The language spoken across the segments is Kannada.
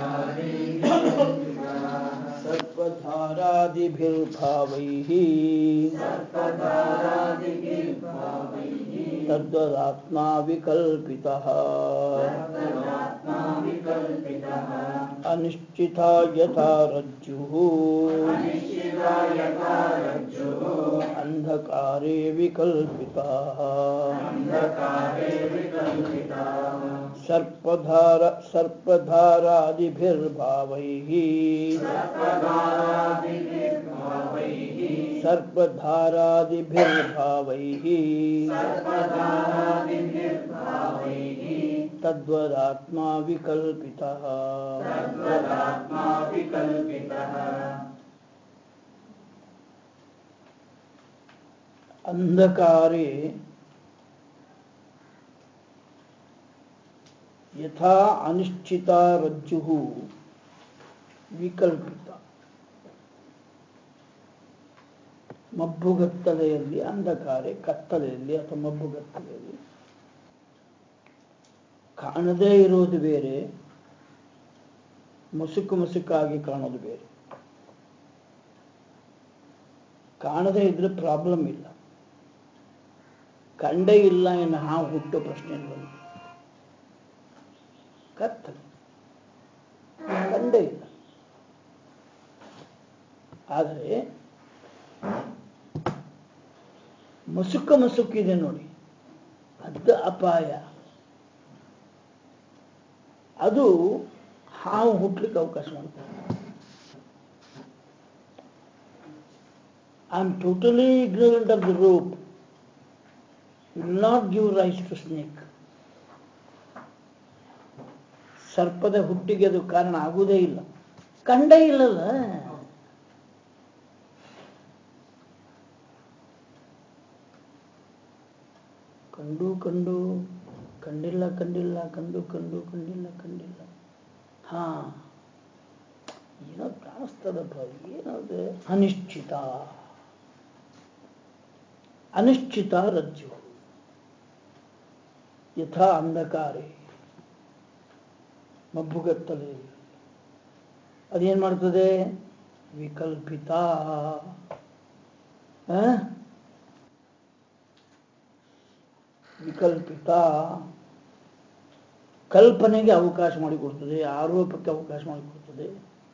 सर्पधारादिभिर्भावैः तद्वदात्मा विकल्पितः अनिश्चिता यथा रज्जुः अन्धकारे विकल्पिताः सर्पधार सर्पधारादिभिर्भावैः सर्पधारादिभिर्भावैः तद्वदात्मा विकल्पितः अंधकारे ಯಥಾ ಅನಿಶ್ಚಿತ ರಜ್ಜು ವಿಕಲ್ಪಿತ ಮಬ್ಬುಗತ್ತಲೆಯಲ್ಲಿ ಅಂಧಕಾರೆ ಕತ್ತಲೆಯಲ್ಲಿ ಅಥವಾ ಮಬ್ಬುಗತ್ತಲೆಯಲ್ಲಿ ಕಾಣದೇ ಇರುವುದು ಬೇರೆ ಮುಸುಕು ಮುಸುಕಾಗಿ ಕಾಣೋದು ಬೇರೆ ಕಾಣದೇ ಇದ್ರೆ ಪ್ರಾಬ್ಲಮ್ ಇಲ್ಲ ಕಂಡೇ ಇಲ್ಲ ಇನ್ನು ಹಾವು ಹುಟ್ಟೋ ಪ್ರಶ್ನೆ ಬಂತು ಕತ್ತಲೆ ಕಂಡೇ ಇಲ್ಲ ಆದರೆ ಮುಸುಕು ಮುಸುಕಿದೆ ನೋಡಿ ಅದು ಅಪಾಯ ಅದು ಹಾವು ಹುಟ್ಲಿಕ್ಕೆ ಅವಕಾಶ ಮಾಡ್ತದೆ I am totally ignorant of the rope will not give rise to snake ಸರ್ಪದ ಹುಟ್ಟಿಗೆ ಅದು ಕಾರಣ ಆಗುವುದೇ ಇಲ್ಲ ಕಂಡೇ ಇಲ್ಲಲ್ಲ ಕಂಡು ಕಂಡು ಕಂಡಿಲ್ಲ ಕಂಡಿಲ್ಲ ಕಂಡು ಕಂಡು ಕಂಡಿಲ್ಲ ಕಂಡಿಲ್ಲ ಹಾ ಏನೋ ಕಾಣಿಸ್ತದಪ್ಪ ಏನದು ಅನಿಶ್ಚಿತ ಅನಿಶ್ಚಿತ ರಜ್ಜು ಯಥಾ ಅಂಧಕಾರೆ ಮಬ್ಬುಗತ್ತಲೆ ಅದೇನ್ ಮಾಡ್ತದೆ ವಿಕಲ್ಪಿತ ಆ? ವಿಕಲ್ಪಿತ ಕಲ್ಪನೆಗೆ ಅವಕಾಶ ಮಾಡಿಕೊಡ್ತದೆ ಆರೋಪಕ್ಕೆ ಅವಕಾಶ ಮಾಡಿಕೊಡ್ತದೆ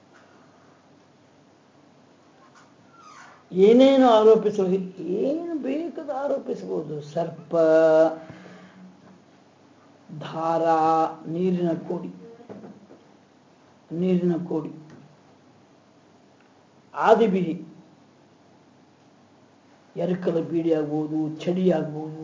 ಏನೇನು ಆರೋಪಿಸಬಹುದು ಏನು ಬೇಕಾದ ಆರೋಪಿಸಬಹುದು ಸರ್ಪ ಧಾರ ನೀರಿನ ಕೋಡಿ ನೀರಿನ ಕೋಡಿ ಆದಿಬಿಡಿ ಎರಕಲ ಬೀಡಿ ಆಗ್ಬೋದು ಚಡಿ ಆಗ್ಬೋದು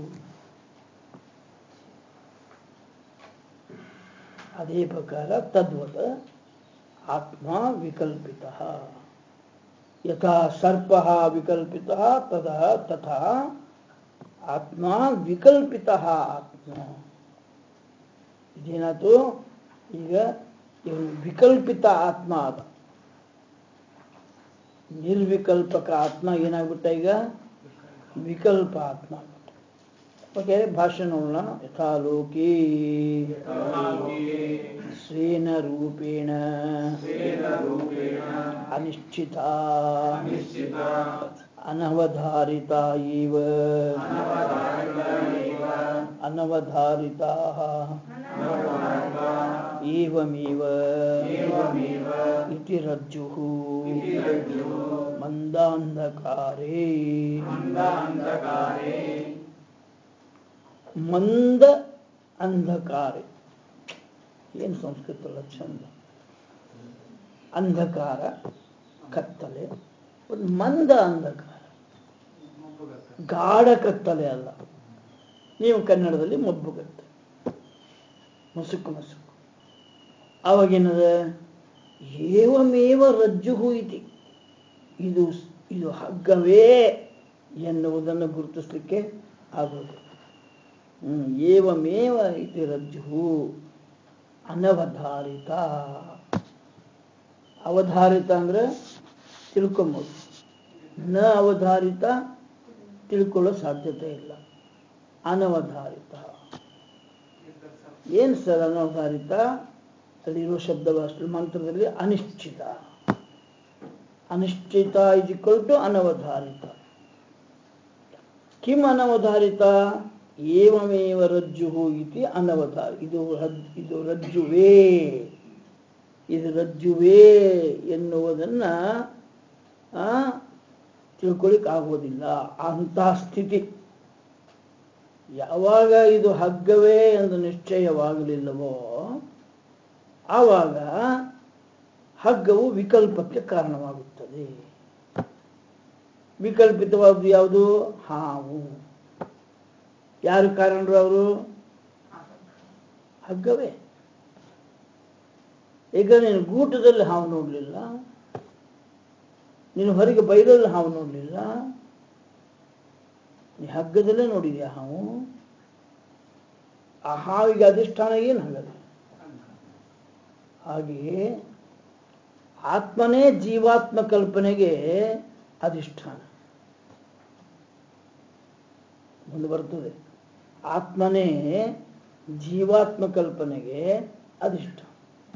ಅದೇ ಪ್ರಕಾರ ತದ್ವತ ಆತ್ಮ ವಿಕಲ್ಪಿತ ಯಥಾ ಸರ್ಪ ವಿಕಲ್ಪಿತ ತದಾ ತಥಾ ಆತ್ಮ ವಿಕಲ್ಪಿತ ಆತ್ಮ ಇದೇನಾಯ್ತು ಈಗ ಇವನು ವಿಕಲ್ಪಿತ ಆತ್ಮ ಆದ ನಿರ್ವಿಕಲ್ಪಕ ಆತ್ಮ ಏನಾಗ್ಬಿಟ್ಟ ಈಗ ವಿಕಲ್ಪ ಆತ್ಮ ಆಗ್ಬಿಟ್ಟ ಓಕೆ ಭಾಷೆ ನೋಡೋಣ ಯಥಾ ಲೋಕಿ ಸ್ವೇನ ರೂಪೇಣ ಅನಿಶ್ಚಿತ ಅನವಧಾರಿತ ಇವ ಅನವಧಾರಿತಾ ಏವಮೇವ ಇತಿ ರಜ್ಜುಃ ಮಂದಾಂಧಕಾರೇ ಮಂದ ಅಂಧಕಾರೆ ಏನು ಸಂಸ್ಕೃತ ಚಂದ ಅಂಧಕಾರ ಕತ್ತಲೆ ಒಂದು ಮಂದ ಅಂಧಕಾರ ಗಾಢ ಕತ್ತಲೆ ಅಲ್ಲ ನೀವು ಕನ್ನಡದಲ್ಲಿ ಮಬ್ಬುಗತ್ತೆ ಮುಸುಕು ಮುಸುಕು ಅವಾಗೇನದ ಏವಮೇವ ರಜ್ಜು ಇತಿ ಇದು ಇದು ಹಗ್ಗವೇ ಎನ್ನುವುದನ್ನು ಗುರುತಿಸಲಿಕ್ಕೆ ಆಗೋದು ಹ್ಮ್ ಏವಮೇವ ಇತಿ ರಜ್ಜು ಅನವಧಾರಿತ ಅವಧಾರಿತ ಅಂದ್ರೆ ತಿಳ್ಕೊಂಬೋದು ನ ಅವಧಾರಿತ ತಿಳ್ಕೊಳ್ಳೋ ಸಾಧ್ಯತೆ ಇಲ್ಲ ಅನವಧಾರಿತ ಏನು ಸರ್ ಅನವಧಾರಿತ ಅಲ್ಲಿರೋ ಶಬ್ದವಾಸ್ತು ಮಂತ್ರದಲ್ಲಿ ಅನಿಶ್ಚಿತ ಅನಿಶ್ಚಿತ ಇಸ್ ಈಕ್ವಲ್ ಟು ಅನವಧಾರಿತ ಕಿಮ್ ಅನವಧಾರಿತ ಏವಮೇವ ರಜ್ಜು ಇತಿ ಅನವಧಾರಿ ಇದು ರಜ್- ಇದು ರಜ್ಜುವೇ ಇದು ರಜ್ಜುವೇ ಎನ್ನುವುದನ್ನ ಆ, ತಿಳ್ಕೊಳಿಕ್ ಆಗೋದಿಲ್ಲ ಅಂತಹ ಸ್ಥಿತಿ ಯಾವಾಗ ಇದು ಹಗ್ಗವೇ ಎಂದು ನಿಶ್ಚಯವಾಗಲಿಲ್ಲವೋ ಆವಾಗ ಹಗ್ಗವು ವಿಕಲ್ಪಕ್ಕೆ ಕಾರಣವಾಗುತ್ತದೆ ವಿಕಲ್ಪಿತವಾದ್ದು ಯಾವುದು ಹಾವು ಯಾರು ಕಾರಣರು ಅವರು ಹಗ್ಗವೇ ಈಗ ನೀನು ಗೂಟದಲ್ಲಿ ಹಾವು ನೋಡಲಿಲ್ಲ ನೀನು ಹೊರಗೆ ಬೈಲಲ್ಲಿ ಹಾವು ನೋಡಲಿಲ್ಲ ನೀ ಹಗ್ಗದಲ್ಲೇ ನೋಡಿದ್ಯಾ ಹಾವು ಆ ಹಾವಿಗೆ ಅಧಿಷ್ಠಾನ ಏನು ಹಾಗಾದ್ರೆ ಹಾಗೆಯೇ ಆತ್ಮನೇ ಜೀವಾತ್ಮ ಕಲ್ಪನೆಗೆ ಅಧಿಷ್ಠಾನ ಮುಂದೆ ಬರ್ತದೆ ಆತ್ಮನೇ ಜೀವಾತ್ಮ ಕಲ್ಪನೆಗೆ ಅಧಿಷ್ಠಾನ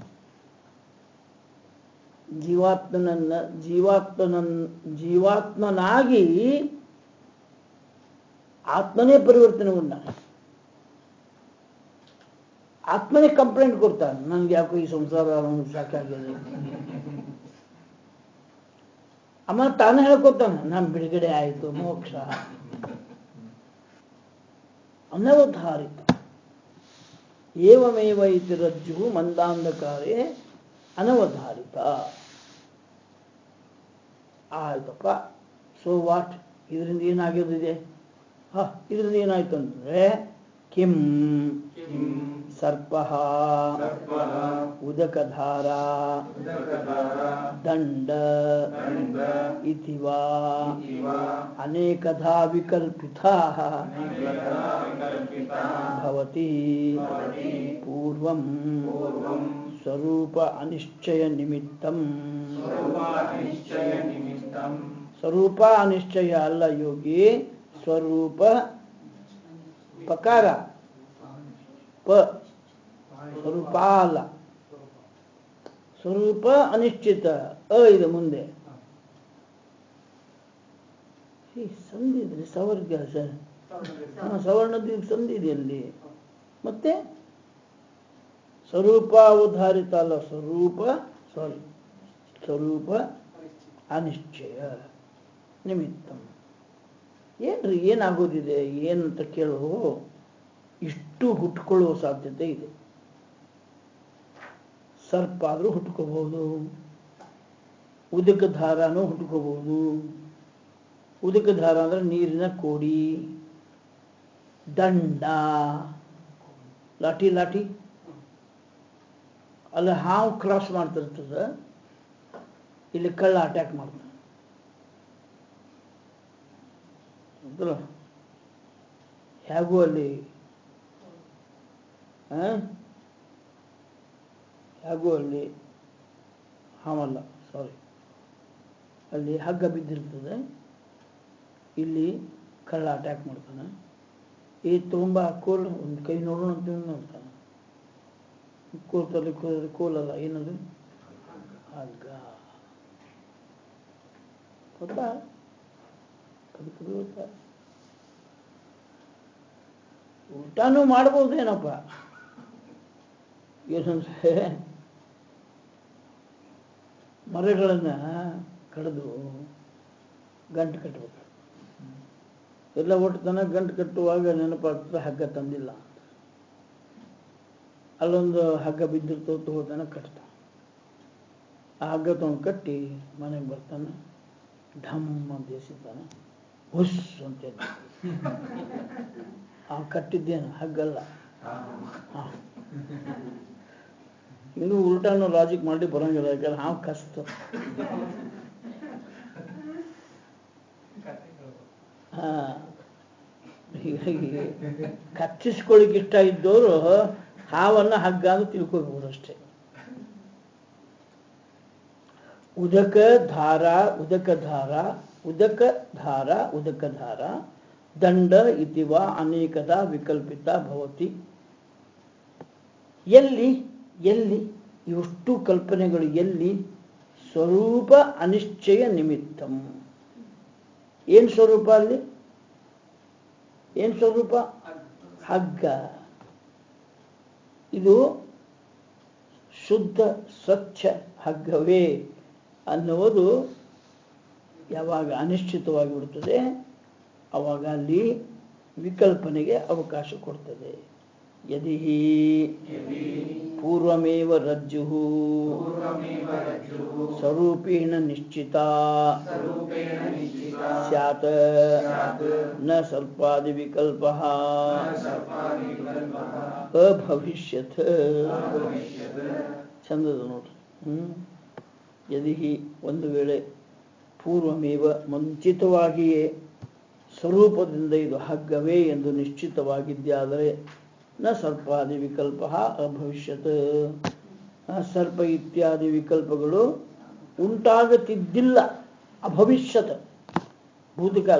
ಜೀವಾತ್ಮನನ್ನ ಜೀವಾತ್ಮನನ್ ಜೀವಾತ್ಮನಾಗಿ ಆತ್ಮನೇ ಪರಿವರ್ತನೆಗೊಂಡ ಆತ್ಮನೇ ಕಂಪ್ಲೇಂಟ್ ಕೊಡ್ತಾನೆ ನನಗೆ ಯಾಕೋ ಈ ಸಂಸಾರ ಸಾಕಾಗಿದೆ ಆಮೇಲೆ ತಾನೇ ಹೇಳ್ಕೊತಾನೆ ನಾನು ಬಿಡುಗಡೆ ಆಯಿತು ಮೋಕ್ಷ ಅನವಧಾರಿತ ಏವಮೇವ ಇತಿ ರಜ್ಜು ಮಂದಾಂಧಕಾರೇ ಅನವಧಾರಿತ ಆಯ್ತಪ್ಪ ಸೊ ವಾಟ್ ಇದರಿಂದ ಏನಾಗಿರೋದಿದೆ ಹ ಇದರಿಂದ ಏನಾಯ್ತು ಅಂತಂದ್ರೆ ಕಿಂ ಸರ್ಪ ಸರ್ಪಃ ಉದಕಧಾರ ಉದಕಧಾರ ದಂಡ ದಂಡ ಇತಿ ವಾ ಇವ ಅನೇಕಧಾ ವಿಕಲ್ಪಿತ ಅನೇಕಧಾ ವಿಕಲ್ಪಿತಃ ಭವತಿ ಭವತಿ ಪೂರ್ವಂ ಪೂರ್ವಂ ಸ್ವರೂಪ ಅನಿಶ್ಚಯ ನಿಮಿತ್ತಂ ಸ್ವರೂಪಾನಿಶ್ಚಯ ನಿಮಿತ್ತಂ ಸ್ವರೂಪ ಅನಿಶ್ಚಯ ಅಲ್ಲ ಯೋಗಿ ಸ್ವರೂಪ ಪಕಾರ ಪ ಸ್ವರೂಪ ಅಲ್ಲ ಸ್ವರೂಪ ಅನಿಶ್ಚಿತ ಅ ಇದೆ ಮುಂದೆ ಈ ಸಂಧಿ ಇದೆ ಸವರ್ಗ ಸರ್ ಹಾ, ಸವರ್ಣದ ಸಂಧಿ ಇದೆ ಅಲ್ಲಿ ಮತ್ತೆ ಸ್ವರೂಪ ಅವಧಾರಿತ ಅಲ್ಲ ಸ್ವರೂಪ ಸಾರಿ ಸ್ವರೂಪ ಅನಿಶ್ಚಯ ನಿಮಿತ್ತ ಏನ್ರಿ ಏನಾಗೋದಿದೆ ಏನಂತ ಕೇಳು ಇಷ್ಟು ಹುಟ್ಕೊಳ್ಳುವ ಸಾಧ್ಯತೆ ಇದೆ ಸರ್ಪ ಆದರೂ ಹುಟ್ಕೋಬಹುದು ಉದಕ ಧಾರಾನೂ ಹುಟ್ಕೋಬಹುದು ಉದಕ ಧಾರ ಅಂದ್ರೆ ನೀರಿನ ಕೋಡಿ ದಂಡ ಲಾಠಿ ಲಾಠಿ ಅಲ್ಲಿ ಹಾವು ಕ್ರಾಸ್ ಮಾಡ್ತಿರ್ತದ ಇಲ್ಲಿ ಕಳ್ಳ ಅಟ್ಯಾಕ್ ಮಾಡ್ತಾನೆ ಹೌದಲ್ಲ? ಹೇಗೂ ಅಲ್ಲಿ ಆ? ಹೇಗೂ ಅಲ್ಲಿ ಹಾವಲ್ಲ ಸಾರಿ ಅಲ್ಲಿ ಹಗ್ಗ ಬಿದ್ದಿರ್ತದೆ ಇಲ್ಲಿ ಕಳ್ಳ ಅಟ್ಯಾಕ್ ಮಾಡ್ತಾನೆ ಈ ತುಂಬ ಕೋಲ್ ಒಂದು ಕೈ ನೋಡೋಣ ಅಂತ ಇವ್ನು ನೋಡ್ತಾನೆ ಕೋಲ್ ತರಲಿಕ್ಕೆ ಹೋದ್ರೆ ಕೋಲಲ್ಲ ಏನದು ಹಗ್ಗ ಗೊತ್ತಾ ಕದು ಕದು ಗೊತ್ತಾ ಊಟನೂ ಮಾಡ್ಬೋದೇನಪ್ಪ ಏನಂದ್ರೆ ಮರಗಳನ್ನ ಕಡಿದು ಗಂಟು ಕಟ್ಟಬೇಕು ಎಲ್ಲ ಒಟ್ಟು ತನ ಗಂಟು ಕಟ್ಟುವಾಗ ನೆನಪಾಗ್ತದೆ ಹಗ್ಗ ತಂದಿಲ್ಲ ಅಲ್ಲೊಂದು ಹಗ್ಗ ಬಿದ್ದಿರ್ತವೆ ತಗೋತಾನೆ ಕಟ್ತಾನೆ ಆ ಹಗ್ಗ ತಗೊಂಡು ಕಟ್ಟಿ ಮನೆಗೆ ಬರ್ತಾನೆ ಢಮ್ ಅಂತ ಎಸಿತಾನೆ ಹುಸ್ ಅಂತ ಎದ್ದು. ಆ ಕಟ್ಟಿದ್ದೇನು ಹಗ್ಗಲ್ಲ ಹಾ. ಇನ್ನು ಉಲ್ಟಾನು ಲಾಜಿಕ್ ಮಾಡಿ ಬರಂಗಿಲ್ಲ ಯಾಕಂದ್ರೆ ಹಾವು ಕಸ್ತು ಹಾ ಹೀಗಾಗಿ ಕಚ್ಚಿಸ್ಕೊಳ್ಳಿಕ್ಕೆ ಇಷ್ಟ ಇದ್ದವರು ಹಾವನ್ನ ಹಗ್ಗ ಅಂತ ತಿಳ್ಕೋಬಹುದು ಅಷ್ಟೇ ಉದಕ ಧಾರ ಉದಕ ಧಾರ ಉದಕ ಧಾರ ಉದಕ ಧಾರ ದಂಡ ಇತಿವ ಅನೇಕದ ವಿಕಲ್ಪಿತ ಭವತಿ ಎಲ್ಲಿ ಎಲ್ಲಿ ಇಷ್ಟು ಕಲ್ಪನೆಗಳು ಎಲ್ಲಿ ಸ್ವರೂಪ ಅನಿಶ್ಚಯ ನಿಮಿತ್ತಂ ಏನು ಸ್ವರೂಪ ಅಲ್ಲಿ ಏನು ಸ್ವರೂಪ ಹಗ್ಗ ಇದು ಶುದ್ಧ ಸ್ವಚ್ಛ ಹಗ್ಗವೇ ಅನ್ನುವುದು ಯಾವಾಗ ಅನಿಶ್ಚಿತವಾಗಿ ಬಿಡ್ತದೆ ಆವಾಗ ಅಲ್ಲಿ ವಿಕಲ್ಪನೆಗೆ ಅವಕಾಶ ಕೊಡ್ತದೆ ಯದಿ यदि ಪೂರ್ವಮೇವ ರಜ್ಜು पूर्वमेव रज्जुः ಸ್ವರೂಪೇಣ ನಿಶ್ಚಿತ स्वरूपेण निश्चिता ಸ್ಯಾತ್ स्यात् ನ ಸ್ವಲ್ಪಾದಿ ವಿಕಲ್ಪ न सर्पादिविकल्पः ಅಭವಿಷ್ಯತ್ अभविष्यत् ಚಂದದ ನೋಡ್ರಿ ಹ್ಮ್ ಯದಿ ಒಂದು ವೇಳೆ ಪೂರ್ವಮೇವ ಮುಂಚಿತವಾಗಿಯೇ ಸ್ವರೂಪದಿಂದ ಇದು ಹಗ್ಗವೇ ಎಂದು ನಿಶ್ಚಿತವಾಗಿದ್ದಾದರೆ ನ ಸರ್ಪಾದಿ ವಿಕಲ್ಪ ಅಭವಿಷ್ಯತ್ ಆ ಸರ್ಪ ಇತ್ಯಾದಿ ವಿಕಲ್ಪಗಳು ಉಂಟಾಗುತ್ತಿದ್ದಿಲ್ಲ ಅಭವಿಷ್ಯತ್ ಭೂತಕಾಲ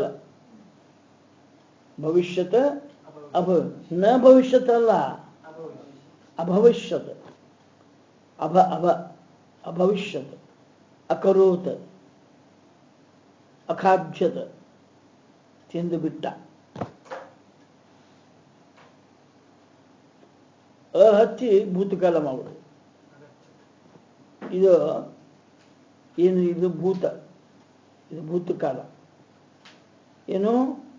ಭವಿಷ್ಯತ್ ಅಭ ನ ಭವಿಷ್ಯತ್ ಅಲ್ಲ ಅಭವಿಷ್ಯತ್ ಅಭ ಅಭ ಅಭವಿಷ್ಯತ್ ಅಕರೋತ್ ಅಖಾಭ್ಯತ್ ತಿಂದು ಬಿಟ್ಟ ಅ ಹಚ್ಚಿ ಭೂತಕಾಲ ಮಾಡುದು ಇದು ಏನು ಇದು ಭೂತ ಇದು ಭೂತಕಾಲ ಏನು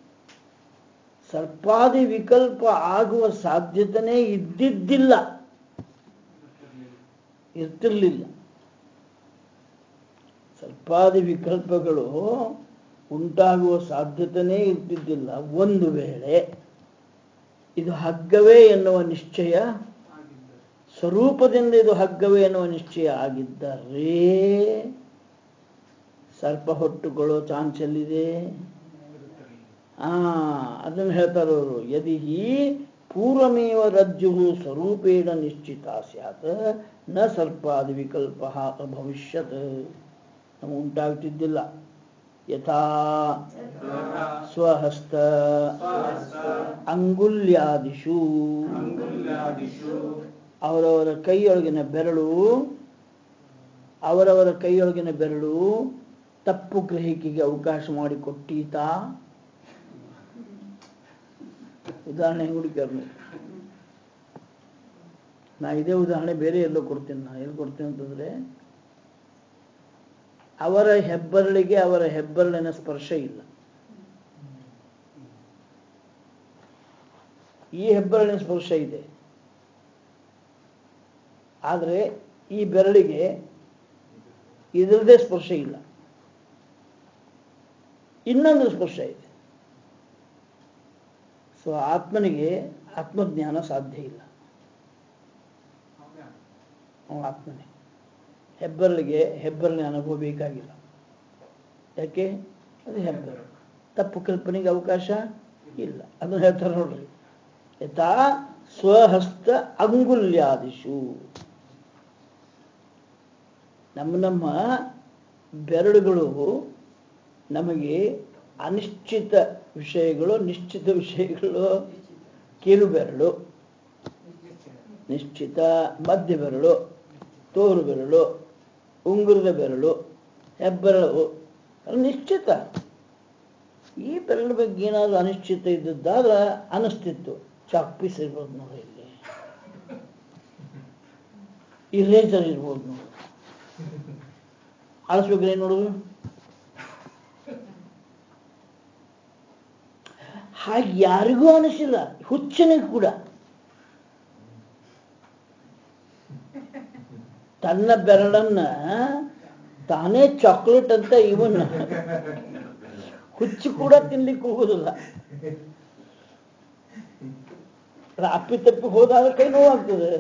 ಸರ್ಪಾದಿ ವಿಕಲ್ಪ ಆಗುವ ಸಾಧ್ಯತೆನೇ ಇದ್ದಿದ್ದಿಲ್ಲ ಇರ್ತಿರ್ಲಿಲ್ಲ ಸರ್ಪಾದಿ ವಿಕಲ್ಪಗಳು ಉಂಟಾಗುವ ಸಾಧ್ಯತೆನೇ ಇರ್ತಿದ್ದಿಲ್ಲ ಒಂದು ವೇಳೆ ಇದು ಹಗ್ಗವೇ ಎನ್ನುವ ನಿಶ್ಚಯ ಸ್ವರೂಪದಿಂದ ಇದು ಹಗ್ಗವೇ ಎನ್ನುವ ನಿಶ್ಚಯ ಆಗಿದ್ದರೆ ಸರ್ಪ ಹೊಟ್ಟುಕೊಳ್ಳೋ ಚಾನ್ಸ್ ಎಲ್ಲಿದೆ ಆ ಅದನ್ನು ಹೇಳ್ತಾರೆ ಅವರು ಯದಿ ಪೂರ್ವಮೇವ ರಜ್ಜು ಸ್ವರೂಪೇಣ ನಿಶ್ಚಿತ ಸ್ಯಾತ್ ನ ಸರ್ಪಾದಿ ವಿಕಲ್ಪ ಅಭವಿಷ್ಯತ್ ನಮಗೆ ಉಂಟಾಗ್ತಿದ್ದಿಲ್ಲ ಯಥಾ ಸ್ವಹಸ್ತ स्वहस्त ಅಂಗುಲ್ಯಾದಿಷು अङ्गुल्यादिषु ಅವರವರ ಕೈಯೊಳಗಿನ ಬೆರಳು ಅವರವರ ಕೈಯೊಳಗಿನ ಬೆರಳು ತಪ್ಪು ಗ್ರಹಿಕೆಗೆ ಅವಕಾಶ ಮಾಡಿಕೊಟ್ಟೀತ ಉದಾಹರಣೆ ಹೆಂಗ್ ಹುಡುಕ್ಯಾರ ನೀವು? ನಾ ಇದೇ ಉದಾಹರಣೆ ಬೇರೆ ಎಲ್ಲೋ ಕೊಡ್ತೀನಿ ನಾ ಎಲ್ಲಿ ಕೊಡ್ತೀನಿ ಅಂತಂದ್ರೆ ಅವರ ಹೆಬ್ಬರಳಿಗೆ ಅವರ ಹೆಬ್ಬರಳಿನ ಸ್ಪರ್ಶ ಇಲ್ಲ ಈ ಹೆಬ್ಬರಳಿನ ಸ್ಪರ್ಶ ಇದೆ ಆದರೆ ಈ ಬೆರಳಿಗೆ ಇದರದೇ ಸ್ಪರ್ಶ ಇಲ್ಲ ಇನ್ನೊಂದು ಸ್ಪರ್ಶ ಇದೆ ಸೊ ಆತ್ಮನಿಗೆ ಆತ್ಮಜ್ಞಾನ ಸಾಧ್ಯ ಇಲ್ಲ ಅವ ಆತ್ಮನೇ ಹೆಬ್ಬರಳಿಗೆ ಹೆಬ್ಬರಳಿನ ಅನುಭವ ಬೇಕಾಗಿಲ್ಲ ಯಾಕೆ ಅದು ಹೆಬ್ಬರಳು ತಪ್ಪು ಕಲ್ಪನೆಗೆ ಅವಕಾಶ ಇಲ್ಲ ಅದನ್ನು ಹೇಳ್ತಾರೆ ನೋಡ್ರಿ ಯಥಾ ಸ್ವಹಸ್ತ ಅಂಗುಲ್ಯಾದಿಷು ನಮ್ಮ ನಮ್ಮ ಬೆರಳುಗಳು ನಮಗೆ ಅನಿಶ್ಚಿತ ವಿಷಯಗಳು ನಿಶ್ಚಿತ ವಿಷಯಗಳು ಕಿರು ಬೆರಳು ನಿಶ್ಚಿತ ಮಧ್ಯ ಬೆರಳು ತೋರು ಬೆರಳು ಉಂಗುರದ ಬೆರಳು ಹೆಬ್ಬೆರಳು ಅದು ನಿಶ್ಚಿತ ಈ ಬೆರಳು ಬಗ್ಗೆ ಏನಾದ್ರು ಅನಿಶ್ಚಿತ ಇದ್ದದ್ದಾದ್ರೆ ಅನಿಸ್ತಿತ್ತು ಚಾಕ್ ಪೀಸ್ ಇರ್ಬೋದು ನೋಡಿ ಇಲ್ಲಿ ಇರೇಜರ್ ಇರ್ಬೋದು ನೋಡಿ ಆಳಿಸ್ಬೇಕ್ರೆ ಏನು ನೋಡುದು ಹಾಗೆ ಯಾರಿಗೂ ಅನಿಸಿಲ್ಲ ಹುಚ್ಚನಿಗೆ ಕೂಡ ತನ್ನ ಬೆರಳನ್ನ ತಾನೇ ಚಾಕ್ಲೇಟ್ ಅಂತ ಇವನ್ ಹುಚ್ಚು ಕೂಡ ತಿನ್ಲಿಕ್ಕೆ ಹೋಗುದಿಲ್ಲ ಅಪ್ಪಿ ತಪ್ಪಿ ಹೋದಾಗ ಕೈ ನೋವಾಗ್ತದೆ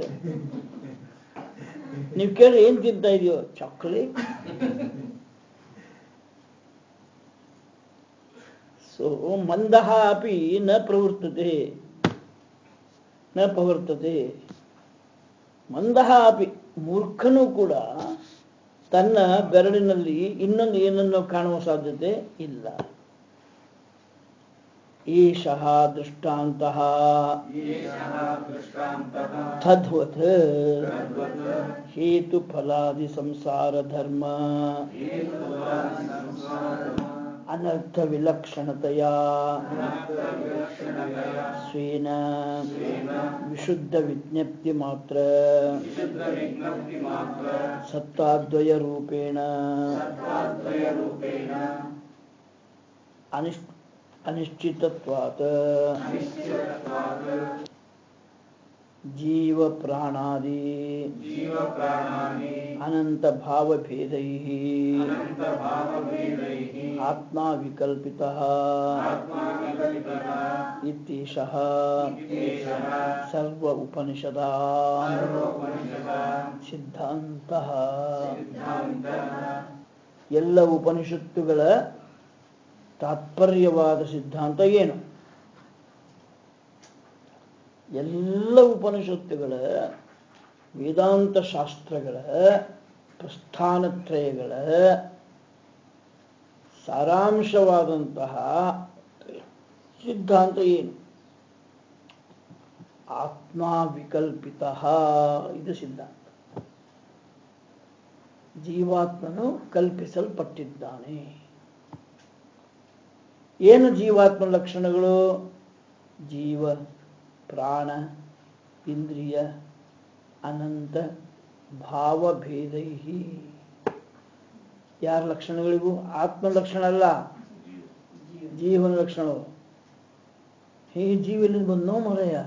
ನೀವು ಕೇಳಿ ಏನ್ ತಿಂತಾ ಇದೆಯೋ ಚಾಕ್ಲೇಟ್ ಸೊ ಮಂದಃ ಅಪಿ ನ ಪ್ರವರ್ತತೆ ನ ಪ್ರವರ್ತತೆ ಮಂದಃ ಅಪಿ ಮೂರ್ಖನೂ ಕೂಡ ತನ್ನ ಬೆರಳಿನಲ್ಲಿ ಇನ್ನೊಂದು ಏನನ್ನು ಕಾಣುವ ಸಾಧ್ಯತೆ ಇಲ್ಲ ಈಶಃ ದೃಷ್ಟಾಂತಃ एषः दृष्टान्तः ತದ್ವತ್ तद्वत् ಹೇತುಫಲಾದಿ ಸಂಸಾರ ಧರ್ಮ हेतुफलादिसंसारः ಅನರ್ಥ ವಿಲಕ್ಷಣತೆಯ अनर्थविलक्षणतया ಸ್ವೇನ स्वेन ವಿಶುದ್ಧ ವಿಜ್ಞಪ್ತಿ ಮಾತ್ರ विशुद्धविज्ञप्तिमात्र ಸತ್ತಾದ್ವಯ ರೂಪೇಣ सत्ताद्वयरूपेण ಅನಿಶ್ ಅನಿಶ್ಚಿತತ್ವಾತ್ अनिश्चितत्वात् ಜೀವ ಪ್ರಾಣಾದಿ जीवप्राणानि ಅನಂತ ಭಾವಭೇದೈಃ अनन्तभावभेदैः ಆತ್ಮ ವಿಕಲ್ಪಿತಃ आत्माविकल्पितः ಇತ್ತೀಶಃ इत्येषः ಸರ್ವ ಉಪನಿಷದಾಂ सर्वोपनिषदां ಸಿದ್ಧಾಂತಃ सिद्धान्तः ಎಲ್ಲ ಉಪನಿಷತ್ತುಗಳ ತಾತ್ಪರ್ಯವಾದ ಸಿದ್ಧಾಂತ ಏನು ಎಲ್ಲ ಉಪನಿಷತ್ತುಗಳ ವೇದಾಂತ ಶಾಸ್ತ್ರಗಳ ಪ್ರಸ್ಥಾನತ್ರಯಗಳ ಸಾರಾಂಶವಾದಂತಹ ಸಿದ್ಧಾಂತ ಏನು ಆತ್ಮ ವಿಕಲ್ಪಿತ ಇದು ಸಿದ್ಧಾಂತ ಜೀವಾತ್ಮನು ಕಲ್ಪಿಸಲ್ಪಟ್ಟಿದ್ದಾನೆ ಏನು ಜೀವಾತ್ಮ ಲಕ್ಷಣಗಳು ಜೀವ ಪ್ರಾಣ ಇಂದ್ರಿಯ ಅನಂತ ಭಾವಭೇದೈ ಯಾರ ಲಕ್ಷಣಗಳಿಗೂ ಆತ್ಮ ಲಕ್ಷಣ ಅಲ್ಲ ಜೀವನ ಲಕ್ಷಣವು ಹೇ ಜೀವನಿಂದ ಬಂದೋ ಮರೆಯ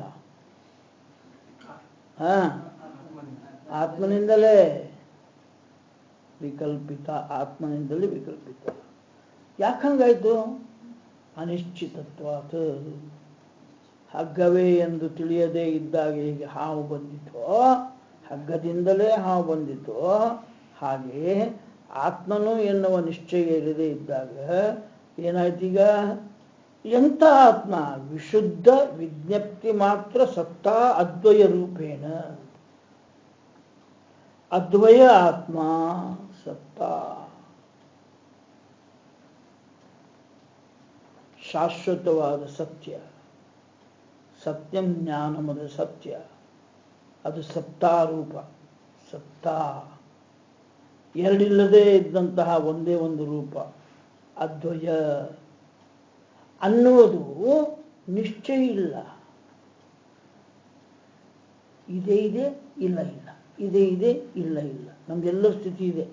ಹಾ ಆತ್ಮನಿಂದಲೇ ವಿಕಲ್ಪಿತ ಆತ್ಮನಿಂದಲೇ ವಿಕಲ್ಪಿತ ಯಾಕಂಗಾಯ್ತು ಅನಿಶ್ಚಿತತ್ವಾತ್ ಹಗ್ಗವೇ ಎಂದು ತಿಳಿಯದೇ ಇದ್ದಾಗ ಹೇಗೆ ಹಾವು ಬಂದಿತೋ ಹಗ್ಗದಿಂದಲೇ ಹಾವು ಬಂದಿತೋ ಹಾಗೆ ಆತ್ಮನು ಎನ್ನುವ ನಿಶ್ಚಯ ಇರದೇ ಇದ್ದಾಗ ಏನಾಯ್ತೀಗ ಎಂಥ ಆತ್ಮ ವಿಶುದ್ಧ ವಿಜ್ಞಪ್ತಿ ಮಾತ್ರ ಸತ್ತಾ ಅದ್ವಯ ರೂಪೇಣ ಅದ್ವಯ ಆತ್ಮ ಸತ್ತಾ ಶಾಶ್ವತವಾದ ಸತ್ಯ ಸತ್ಯಂ ಜ್ಞಾನಮದ ಸತ್ಯ ಅದು ಸತ್ತಾರೂಪ ಸತ್ತಾ ಎರಡಿಲ್ಲದೆ ಇದ್ದಂತಹ ಒಂದೇ ಒಂದು ರೂಪ ಅದ್ವಯ ಅನ್ನುವುದು ನಿಶ್ಚಯ ಇಲ್ಲ ಇದೇ ಇದೆ ಇಲ್ಲ ಇಲ್ಲ ಇದೇ ಇದೆ ಇಲ್ಲ ಇಲ್ಲ ನಮ್ದೆಲ್ಲರ ಸ್ಥಿತಿ ಇದೆ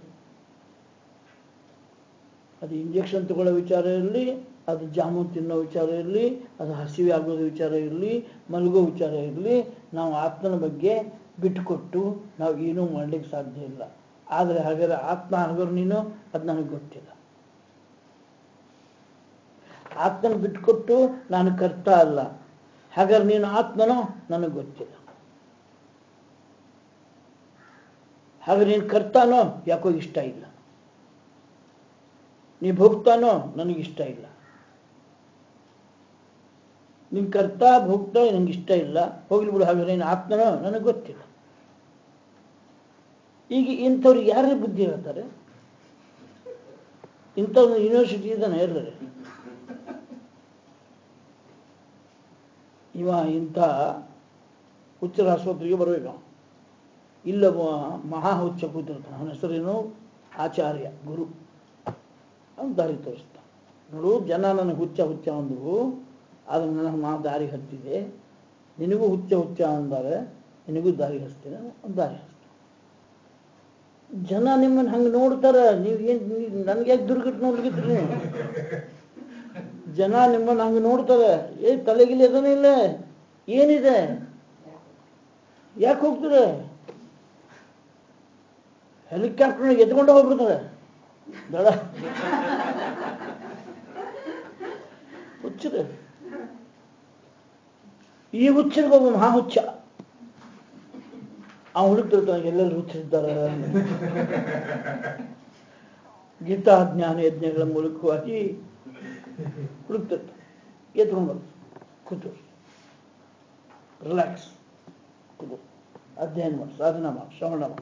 ಅದು ಇಂಜೆಕ್ಷನ್ ತಗೊಳ್ಳೋ ವಿಚಾರ ಇರಲಿ ಅದು ಜಾಮೂನ್ ತಿನ್ನೋ ವಿಚಾರ ಇರಲಿ ಅದು ಹಸಿವೆ ಆಗೋದು ವಿಚಾರ ಇರಲಿ ಮಲಗೋ ವಿಚಾರ ಇರಲಿ ನಾವು ಆತ್ಮನ ಬಗ್ಗೆ ಬಿಟ್ಟುಕೊಟ್ಟು ನಾವು ಏನೂ ಮಾಡ್ಲಿಕ್ಕೆ ಸಾಧ್ಯ ಇಲ್ಲ ಆದರೆ ಹಾಗಾದ್ರೆ ಆತ್ಮ ಹಾಗಾದ್ರೆ ನೀನು ಅದು ನನಗೆ ಗೊತ್ತಿಲ್ಲ ಆತ್ಮನ ಬಿಟ್ಕೊಟ್ಟು ನಾನು ಕರ್ತ ಅಲ್ಲ ಹಾಗಾದ್ರೆ ನೀನು ಆತ್ಮನೋ ನನಗೆ ಗೊತ್ತಿಲ್ಲ ಹಾಗಾದ್ರೆ ನೀನು ಕರ್ತಾನೋ ಯಾಕೋ ಇಷ್ಟ ಇಲ್ಲ ನೀ ಭೋಗ್ತಾನೋ ನನಗಿಷ್ಟ ಇಲ್ಲ ನಿನ್ ಕರ್ತ ಭೋಗ್ತ ನನಗೆ ಇಷ್ಟ ಇಲ್ಲ ಹೋಗ್ಲಿ ಬಿಡು ಹಾಗಾದ್ರೆ ನೀನು ಆತ್ಮನೋ ನನಗೆ ಗೊತ್ತಿಲ್ಲ ಈಗ ಇಂಥವ್ರು ಯಾರೇ ಬುದ್ಧಿ ಹೇಳ್ತಾರೆ ಇಂಥವ್ರು ಯೂನಿವರ್ಸಿಟಿ ಇದ್ದಾನೆ ಎಲ್ಲರೇ ಇವ ಇಂಥ ಹುಚ್ಚರ ಆಸ್ಪತ್ರೆಗೆ ಬರಬೇಕು ಇಲ್ಲ ಮ- ಮಹಾ ಹುಚ್ಚ ಕೂತಿರ್ತಾನೆ ಅವನ ಹೆಸರೇನು ಆಚಾರ್ಯ ಗುರು ಅವನು ದಾರಿ ತೋರಿಸ್ತಾನೆ ನೋಡು ಜನ ನನಗೆ ಹುಚ್ಚ ಹುಚ್ಚ ಅಂದರು ಆದರೆ ನನಗೆ ನಾ ದಾರಿ ಹತ್ತಿದೆ ನಿನಗೂ ಹುಚ್ಚ ಹುಚ್ಚ ಅಂದಾಗ ನಿನಗೂ ದಾರಿ ಹಚ್ತೀನಿ ಅವ್ನು ದಾರಿ ಹಚ್ತಾನೆ ಜನ ನಿಮ್ಮನ್ನು ಹಂಗೆ ನೋಡ್ತಾರ ನೀವು ಏನು ನನಗೆ ಯಾಕೆ ದುರ್ಗಟ್ಟು ನೋಡ್ಲಿಕ್ಕಿದ್ರಿ ನೀವು ಜನ ನಿಮ್ಮನ್ನು ಹಂಗೆ ನೋಡ್ತಾರೆ ಏ ತಲೆಗಿಲಿ ಅದನ್ನೇ ಇಲ್ಲ ಏನಿದೆ ಯಾಕೆ ಹೋಗ್ತಾರೆ ಹೆಲಿಕಾಪ್ಟರ್ ಎತ್ಕೊಂಡು ಹೋಗ್ಬಿಡ್ತಾರೆ ದಡ ಹುಚ್ಚರು ಈ ಹುಚ್ಚರಿಗೆ ಒಬ್ಬ ಮಹಾ ಹುಚ್ಚ ಆ ಹುಡುಕ್ತಿರ್ತಾನೆ ಎಲ್ಲೆಲ್ಲಿ ಹುಚ್ಚರಿದ್ದಾರೆ ಗೀತಾ ಜ್ಞಾನ ಯಜ್ಞಗಳ ಮೂಲಕವಾಗಿ ಹುಡುಕ್ತಿರ್ತಾನೆ ಎತ್ಕೊಂಡು ಬರ್ತಾನೆ ಕೂತು ರಿಲ್ಯಾಕ್ಸ್ ಕೂತು ಅಧ್ಯಯನ ಮಾಡಿ ಸಾಧನ ಮಾಡಿ ಶ್ರವಣ ಮಾಡಿ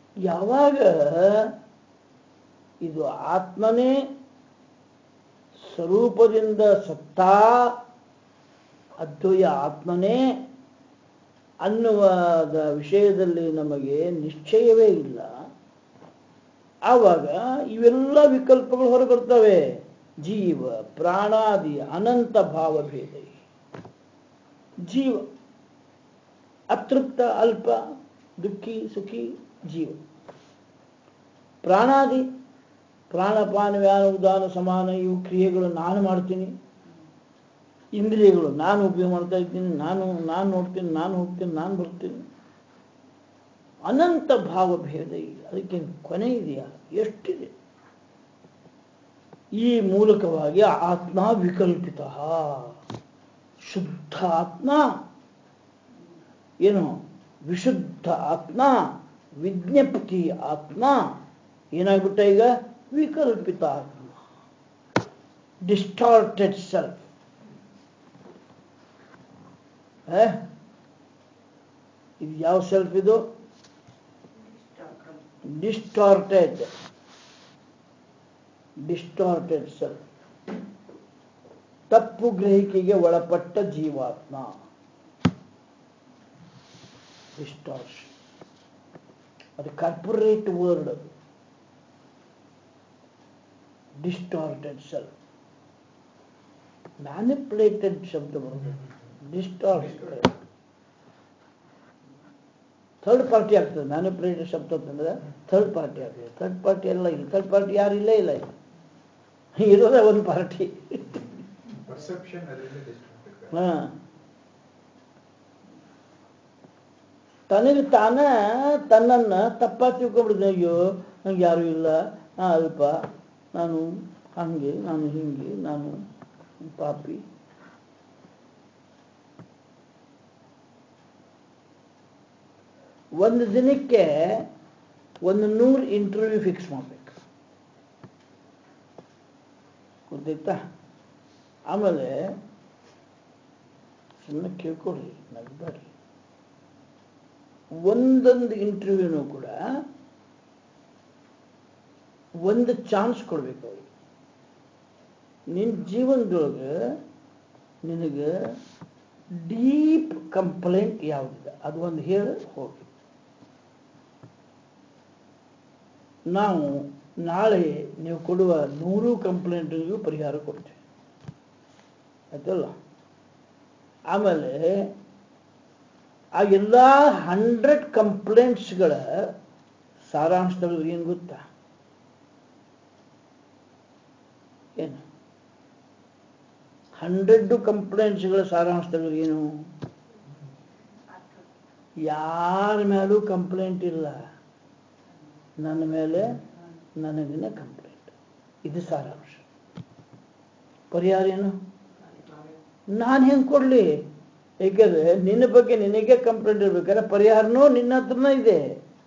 ಯಾವಾಗ ಇದು ಆತ್ಮನೇ ಸ್ವರೂಪದಿಂದ ಸತ್ತಾ ಅದ್ವಯ ಆತ್ಮನೇ ಅನ್ನುವದ ವಿಷಯದಲ್ಲಿ ನಮಗೆ ನಿಶ್ಚಯವೇ ಇಲ್ಲ ಆವಾಗ ಇವೆಲ್ಲ ವಿಕಲ್ಪಗಳು ಹೊರಬರ್ತವೆ ಜೀವ ಪ್ರಾಣಾದಿ ಅನಂತ ಭಾವಭೇದ ಜೀವ ಅತೃಪ್ತ ಅಲ್ಪ ದುಃಖಿ ಸುಖಿ ಜೀವ ಪ್ರಾಣಾದಿ ಪ್ರಾಣಪಾನ ವ್ಯಾನ ಉದಾನ ಸಮಾನ ಇವು ಕ್ರಿಯೆಗಳು ನಾನು ಮಾಡ್ತೀನಿ ಇಂದ್ರಿಯಗಳು ನಾನು ಉಪಯೋಗ ಮಾಡ್ತಾ ಇದ್ದೀನಿ ನಾನು ನಾನು ನೋಡ್ತೀನಿ ನಾನು ಹೋಗ್ತೀನಿ ನಾನು ಬರ್ತೀನಿ ಅನಂತ ಭಾವಭೇದ ಇದೆ ಅದಕ್ಕೆ ಕೊನೆ ಇದೆಯಾ ಎಷ್ಟಿದೆ ಈ ಮೂಲಕವಾಗಿ ಆತ್ಮ ವಿಕಲ್ಪಿತ ಶುದ್ಧ ಆತ್ಮ ಏನು ವಿಶುದ್ಧ ಆತ್ಮ ವಿಜ್ಞಪ್ತಿ ಆತ್ಮ ಏನಾಗ್ಬಿಟ್ಟ ಈಗ ವಿಕಲ್ಪಿತ ಆತ್ಮ ಡಿಸ್ಟಾರ್ಟೆಡ್ ಸೆಲ್ಫ್ ಇದು ಯಾವ ಸೆಲ್ಫ್ ಇದು ಡಿಸ್ಟಾರ್ಟೆಡ್ ಡಿಸ್ಟಾರ್ಟೆಡ್ ಸೆಲ್ಫ್ ತಪ್ಪು ಗ್ರಹಿಕೆಗೆ ಒಳಪಟ್ಟ ಜೀವಾತ್ಮ ಡಿಸ್ಟಾರ್ಷನ್ ಅದು ಕಾರ್ಪೊರೇಟ್ ವರ್ಡ್ ಅದು ಡಿಸ್ಟಾರ್ಟೆಡ್ ಸೆಲ್ಫ್ ಮ್ಯಾನಿಪುಲೇಟೆಡ್ ಶಬ್ದ ಬರುತ್ತೆ ಡಿಸ್ಟಾರ್ಟೆಡ್ ಥರ್ಡ್ ಪಾರ್ಟಿ ಆಗ್ತದೆ ಮ್ಯಾನಿಪುಲೇಟೆಡ್ ಶಬ್ದ ಅಂತಂದ್ರೆ ಥರ್ಡ್ ಪಾರ್ಟಿ ಆಗ್ತದೆ ಥರ್ಡ್ ಪಾರ್ಟಿ ಎಲ್ಲ ಇಲ್ಲ ಥರ್ಡ್ ಪಾರ್ಟಿ ಯಾರು ಇಲ್ಲೇ ಇಲ್ಲ ಇಲ್ಲಿ. ಇರೋದೇ ಒಂದು ಪಾರ್ಟಿ ಪರ್ಸೆಪ್ಷನ್ ಅದರಿಂದ ಡಿಸ್ಟ್ರಾಕ್ಟ್ ಹಾ ತನಗೆ ತಾನ ತನ್ನನ್ನ ತಪ್ಪ ತಿಳ್ಕೊಂಡ್ಬಿಡಿದ ಅಯ್ಯೋ ನಂಗೆ ಯಾರು ಇಲ್ಲ ನಾ ಅಲ್ಪ ನಾನು ಹಂಗೆ ನಾನು ಹಿಂಗೆ ನಾನು ಪಾಪಿ ಒಂದು ದಿನಕ್ಕೆ ಒಂದು ನೂರು ಇಂಟರ್ವ್ಯೂ ಫಿಕ್ಸ್ ಮಾಡಬೇಕು ಗೊತ್ತಾಯ್ತಾ ಆಮೇಲೆ ಸುಮ್ಮನೆ ಕೇಳ್ಕೊಳ್ಳಿ ನಗ್ಬೇಡಿ ಒಂದೊಂದು ಇಂಟರ್ವ್ಯೂನು ಕೂಡ ಒಂದು ಚಾನ್ಸ್ ಕೊಡ್ಬೇಕು ಅವ್ರಿಗೆ ನಿನ್ನ ಜೀವನದೊಳಗೆ ನಿನಗೆ ಡೀಪ್ ಕಂಪ್ಲೇಂಟ್ ಯಾವುದಿದೆ ಅದು ಒಂದು ಹೇಳಿ ಹೋಗಿ ನಾವು ನಾಳೆ ನೀವು ಕೊಡುವ ನೂರು ಕಂಪ್ಲೇಂಟ್ಗೂ ಪರಿಹಾರ ಕೊಡ್ತೀವಿ ಆಯ್ತಲ್ಲ ಆಮೇಲೆ ಆ ಎಲ್ಲ ಹಂಡ್ರೆಡ್ ಕಂಪ್ಲೇಂಟ್ಸ್ಗಳ ಸಾರಾಂಶದಲ್ಲಿ ಏನು ಗೊತ್ತಾ ಏನು ಹಂಡ್ರೆಡ್ ಕಂಪ್ಲೇಂಟ್ಸ್ಗಳ ಸಾರಾಂಶದಲ್ಲಿ ಏನು ಯಾರ ಮೇಲೂ ಕಂಪ್ಲೇಂಟ್ ಇಲ್ಲ ನನ್ನ ಮೇಲೆ ನನಗಿನ ಕಂಪ್ಲೇಂಟ್ ಇದು ಸಾರಾಂಶ ಪರಿಹಾರ ಏನು ನಾನು ಹೆಂಗೆ ಕೊಡಲಿ ಏಕೆಂದ್ರೆ ನಿನ್ನ ಬಗ್ಗೆ ನಿನಗೆ ಕಂಪ್ಲೇಂಟ್ ಇರ್ಬೇಕಾದ್ರೆ ಪರಿಹಾರನೂ ನಿನ್ನ ಹತ್ರನೇ ಇದೆ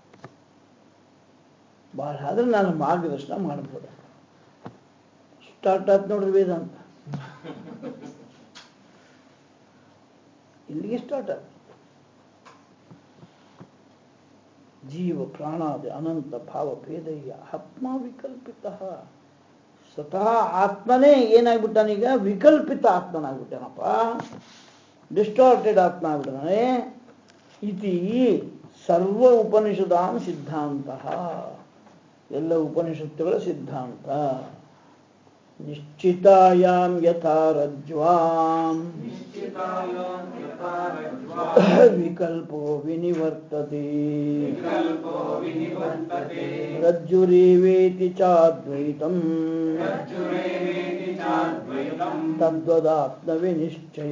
ಭಾಳ ಆದ್ರೆ ನಾನು ಮಾರ್ಗದರ್ಶನ ಮಾಡ್ಬೋದು ಸ್ಟಾರ್ಟ್ ಆಯ್ತು ನೋಡ್ರಿ ವೇದಾಂತ ಇಲ್ಲಿಗೆ ಸ್ಟಾರ್ಟ್ ಆಯ್ತು ಜೀವ ಪ್ರಾಣಾದಿ ಅನಂತ ಭಾವ ಭೇದಯ್ಯ ಆತ್ಮ ವಿಕಲ್ಪಿತ ಸ್ವತಃ ಆತ್ಮನೇ ಏನಾಗ್ಬಿಟ್ಟಾನೀಗ ವಿಕಲ್ಪಿತ ಆತ್ಮನಾಗ್ಬಿಟ್ಟಾನಪ್ಪ ಡಿಸ್ಟಾರ್ಟೆಡ್ ಆತ್ಮ ಆಗ್ಬಿಟ್ಟಾನೆ ಇತಿ ಸರ್ವ ಉಪನಿಷದಾನ್ ಸಿದ್ಧಾಂತ ಎಲ್ಲ ಉಪನಿಷತ್ತುಗಳ ಸಿದ್ಧಾಂತ ನಿಶ್ಚಿತಾಯಾಮ್ ಯಥಾ ರಜ್ವಾಂ निश्चितायां यथा रज्ज्वा ವಿಕಲ್ಪೋ ವಿನಿವರ್ತತೆ विकल्पो विनिवर्तते ರಜ್ಜುರೇವೇತಿ ಚಾದ್ವೈತಂ रज्जुरेवेति चाद्वैतम् ತದ್ವದಾತ್ಮ ವಿನಿಶ್ಚಯ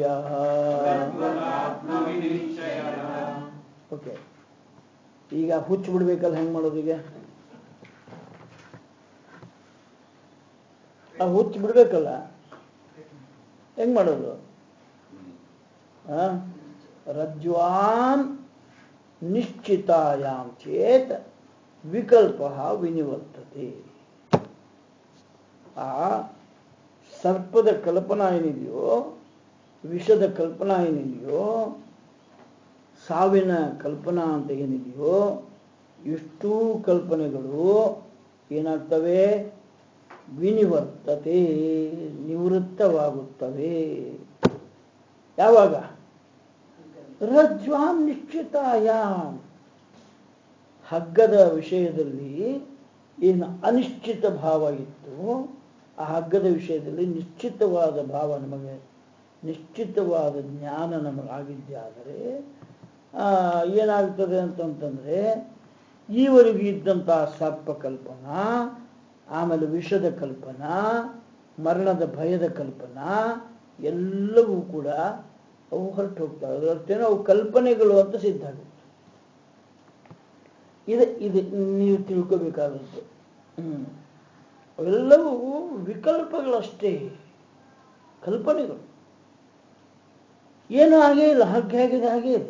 तद्वदात्मविनिश्चयः ಓಕೆ ಈಗ ಹುಚ್ಚು ಬಿಡ್ಬೇಕಲ್ಲ ಹೆಂಗ್ ಮಾಡೋದು ಈಗ ಆ ಹುಚ್ಚು ಬಿಡ್ಬೇಕಲ್ಲ ಹೆಂಗ್ ಮಾಡೋದು ಆ? ರಜ್ವಾನ್ ನಿಶ್ಚಿತಾಯಾಮ್ ಚೇತ್ ವಿಕಲ್ಪ ವಿನಿವರ್ತತೆ ಆ ಸರ್ಪದ ಕಲ್ಪನಾ ಏನಿದೆಯೋ ವಿಷದ ಕಲ್ಪನಾ ಏನಿದೆಯೋ ಸಾವಿನ ಕಲ್ಪನಾ ಅಂತ ಏನಿದೆಯೋ ಇಷ್ಟೂ ಕಲ್ಪನೆಗಳು ಏನಾಗ್ತವೆ ವಿನಿವರ್ತತೆ ನಿವೃತ್ತವಾಗುತ್ತವೆ ಯಾವಾಗ ರಜ್ವಾಂ ನಿಶ್ಚಿತಾಯಾಮ್ ಹಗ್ಗದ ವಿಷಯದಲ್ಲಿ ಏನು ಅನಿಶ್ಚಿತ ಭಾವ ಇತ್ತು ಆ ಹಗ್ಗದ ವಿಷಯದಲ್ಲಿ ನಿಶ್ಚಿತವಾದ ಭಾವ ನಮಗೆ ನಿಶ್ಚಿತವಾದ ಜ್ಞಾನ ನಮಗಾಗಿದ್ದಾದರೆ ಆ, ಏನಾಗ್ತದೆ ಅಂತಂತಂದ್ರೆ ಈವರೆಗೂ ಇದ್ದಂತಹ ಸರ್ಪ ಕಲ್ಪನಾ ಆಮೇಲೆ ವಿಷದ ಕಲ್ಪನಾ ಮರಣದ ಭಯದ ಕಲ್ಪನಾ ಎಲ್ಲವೂ ಕೂಡ ಅವು ಹೊರಟು ಹೋಗ್ತವೆ ಅದರಷ್ಟೇನೋ ಅವು ಕಲ್ಪನೆಗಳು ಅಂತ ಸಿದ್ಧ ಆಗುತ್ತೆ ಇದು ಇದು ನೀವು ತಿಳ್ಕೋಬೇಕಾದದ್ದು ಹ್ಮ್ ಅವೆಲ್ಲವೂ ವಿಕಲ್ಪಗಳಷ್ಟೇ ಕಲ್ಪನೆಗಳು ಏನು ಹಾಗೇ ಇಲ್ಲ ಹಾಗೆ ಹೇಗಿದೆ ಹಾಗೇ ಇದೆ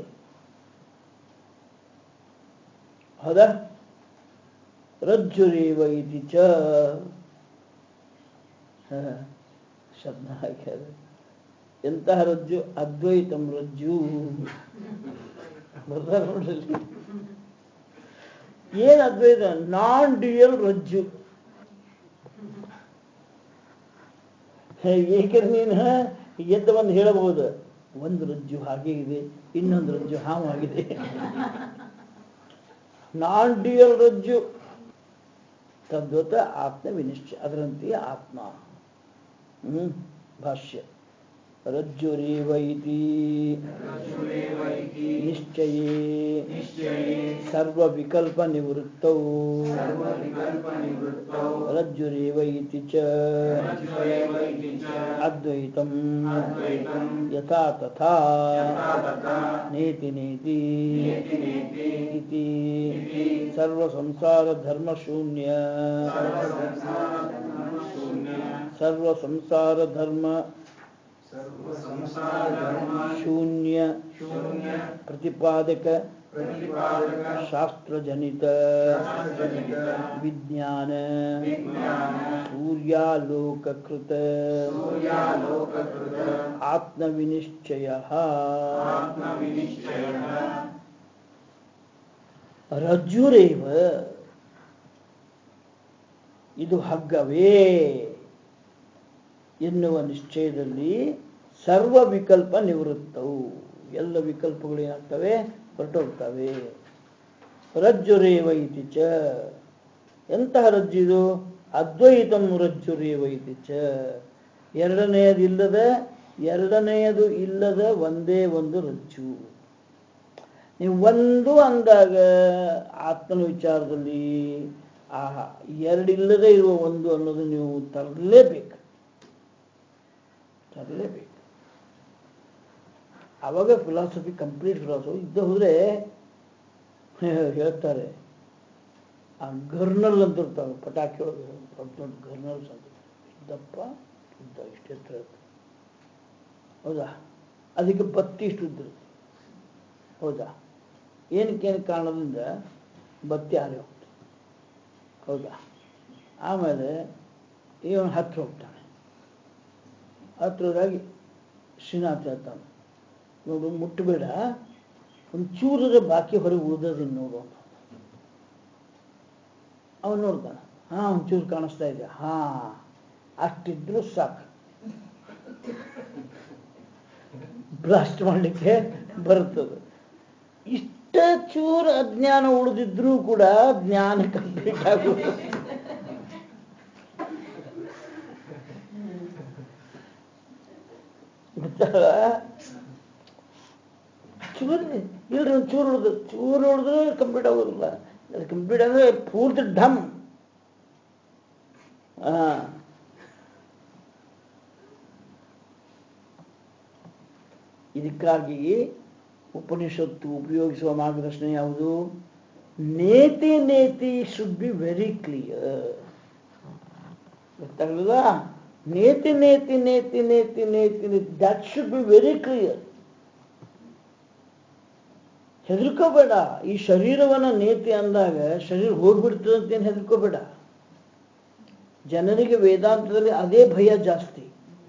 ಹೌದಾ ರಜ್ಜುರೇವ ಇತಿ ಚ ಹ, ಶಬ್ದ ಹಾಕ್ಯಾರ ಎಂತಹ ರಜ್ಜು ಅದ್ವೈತಂ ರಜ್ಜು ಬರ್ದಾರ ನೋಡ್ರಿ ಏನ್ ಅದ್ವೈತ ನಾನ್ ಡ್ಯೂಯಲ್ ರಜ್ಜು ಏಕೆಂದ್ರೆ ನೀನು ಎದ್ದ ಬಂದು ಹೇಳಬಹುದು ಒಂದು ರಜ್ಜು ಹಾಗೆ ಇದೆ ಇನ್ನೊಂದು ರಜ್ಜು ಹಾವಾಗಿದೆ ನಾನ್ ಡ್ಯೂಯಲ್ ರಜ್ಜು ತದ್ವತ ಆತ್ಮ ವಿನಿಶ್ಚಯ ಅದರಂತೆಯೇ ಆತ್ಮ ಹ್ಮ್ ಭಾಷ್ಯ ರಜ್ಜುರೇವ ಇತಿ ರಜ್ಜುರೇವ ಇತಿ ನಿಶ್ಚಯೇ ನಿಶ್ಚಯೇ ಸರ್ವವಿಕಲ್ಪ ನಿವೃತ್ತೌ ಸರ್ವವಿಕಲ್ಪನಿವೃತ್ತೌ ರಜ್ಜುರೇವ ಇತಿ ಚ ರಜ್ಜುರೇವ ಇತಿ ಚ ಅದ್ವೈತಂ ಅದ್ವೈತಂ ಯಥಾ ತಥಾ ಯಥಾ ತಥಾ ನೇತಿ ನೇತಿ ನೇತಿ ನೇತಿ ಇತಿ ಇತಿ ಸರ್ವ ಸಂಸಾರ ಧರ್ಮ ಶೂನ್ಯ ಸರ್ವಸಂಸಾರಧರ್ಮಶೂನ್ಯ ಸರ್ವ ಸಂಸಾರ ಧರ್ಮ ಸರ್ವಸಂಸಾರಧರ್ಮ ಶೂನ್ಯ ಶೂನ್ಯ ಪ್ರತಿಪಾದಕ ಪ್ರತಿಪಾದಕ ಶಾಸ್ತ್ರಜನಿತ ಶಾಸ್ತ್ರಜನಿತ ವಿಜ್ಞಾನ ವಿಜ್ಞಾನ ಸೂರ್ಯಾಲೋಕಕೃತ ಸೂರ್ಯಾಲೋಕಕೃತ ಆತ್ಮವಿನಿಶ್ಚಯ ಆತ್ಮವಿನಿಶ್ಚಯಃ ರಜ್ಜುರೇವ ಇದು ಹಗ್ಗವೇ ಎನ್ನುವ ನಿಶ್ಚಯದಲ್ಲಿ ಸರ್ವ ವಿಕಲ್ಪ ನಿವೃತ್ತವು ಎಲ್ಲ ವಿಕಲ್ಪಗಳು ಏನಾಗ್ತವೆ ಹೊರಟೋಗ್ತವೆ ರಜ್ಜುರೇವ ಇತಿ ಚ ಎಂತಹ ರಜ್ಜು ಇದು ಅದ್ವೈತಂ ರಜ್ಜುರೇವ ಇತಿ ಚ ಎರಡನೆಯದಿಲ್ಲದ ಎರಡನೆಯದು ಇಲ್ಲದ ಒಂದೇ ಒಂದು ರಜ್ಜು ನೀವು ಒಂದು ಅಂದಾಗ ಆತ್ಮನ ವಿಚಾರದಲ್ಲಿ ಆ ಎರಡಿಲ್ಲದೆ ಇರುವ ಒಂದು ಅನ್ನೋದು ನೀವು ತರಲೇಬೇಕು ತರಲೇಬೇಕು ಅವಾಗ ಫಿಲಾಸಫಿ ಕಂಪ್ಲೀಟ್ ಫಿಲಾಸಫಿ ಇದ್ದ ಹೋದ್ರೆ ಹೇಳ್ತಾರೆ ಆ ಗರ್ನಲ್ ಅಂತ ಇರ್ತಾವೆ ಪಟಾಕಿ ಒಳಗೆ ದೊಡ್ಡ ದೊಡ್ಡ ಗರ್ನಲ್ಸ್ ಅಂತ ಇದ್ದಪ್ಪ ಉದ್ದ ಇಷ್ಟು ಎತ್ತರ ಇರ್ತದೆ. ಹೌದಾ ಅದಕ್ಕೆ ಬತ್ತಿ ಇಷ್ಟು ಉದ್ದ ಇರ್ತದೆ. ಹೌದಾ ಏನಕ್ಕೇನು ಕಾರಣದಿಂದ ಬತ್ತಿ ಹಾರಿ ಹೋಗ್ತದೆ ಹೌದಾ ಆಮೇಲೆ ಇವನು ಹತ್ರ ಹೋಗ್ತಾನೆ ಹತ್ರದಾಗಿ ಶ್ರೀನಾಥ್ ಹೇಳ್ತಾನೆ ನೋಡು ಮುಟ್ಟಬೇಡ ಒಂದು ಚೂರದ ಬಾಕಿ ಹೊರಗೆ ಉಳಿದದಿನ್ ನೋಡು ಅಂತ ಅವನು ನೋಡ್ತಾನೆ ಹಾ ಒಂಚೂರು ಕಾಣಿಸ್ತಾ ಇದೆ ಹಾ ಅಷ್ಟಿದ್ರು ಸಾಕು ಬ್ಲಾಸ್ಟ್ ಮಾಡಲಿಕ್ಕೆ ಬರುತ್ತದೆ ಇಷ್ಟ ಚೂರು ಅಜ್ಞಾನ ಉಳಿದಿದ್ರೂ ಕೂಡ ಜ್ಞಾನ ಕಂಪ್ಲೀಟ್ ಆಗುವುದು ಗೊತ್ತಲ್ಲ ಚೂರು ಇಲ್ರಿ ಒಂದು ಚೂರು ಉಳಿದು ಚೂರು ಉಳಿದ್ರೆ ಕಂಪ್ಲೀಟ್ ಆಗೋದಿಲ್ಲ ಅದು ಕಂಪ್ಲೀಟ್ ಅಂದ್ರೆ ಪೂರ್ತಿ ಢಮ್ ಹಾ ಇದಕ್ಕಾಗಿ ಉಪನಿಷತ್ತು ಉಪಯೋಗಿಸುವ ಮಾರ್ಗದರ್ಶನ ಯಾವುದು ನೇತಿ ನೇತಿ ಶುಡ್ ಬಿ ವೆರಿ ಕ್ಲಿಯರ್ ಗೊತ್ತಾಗಲಿಲ್ಲ ನೇತಿ ನೇತಿ ನೇತಿ ನೇತಿ ನೇತಿ that should be very clear ಹೆದರ್ಕೋಬೇಡ ಈ ಶರೀರವನ್ನ ನೇತಿ ಅಂದಾಗ ಶರೀರ ಹೋಗ್ಬಿಡ್ತದೆ ಅಂತೇನು ಹೆದರ್ಕೋಬೇಡ ಜನರಿಗೆ ವೇದಾಂತದಲ್ಲಿ ಅದೇ ಭಯ ಜಾಸ್ತಿ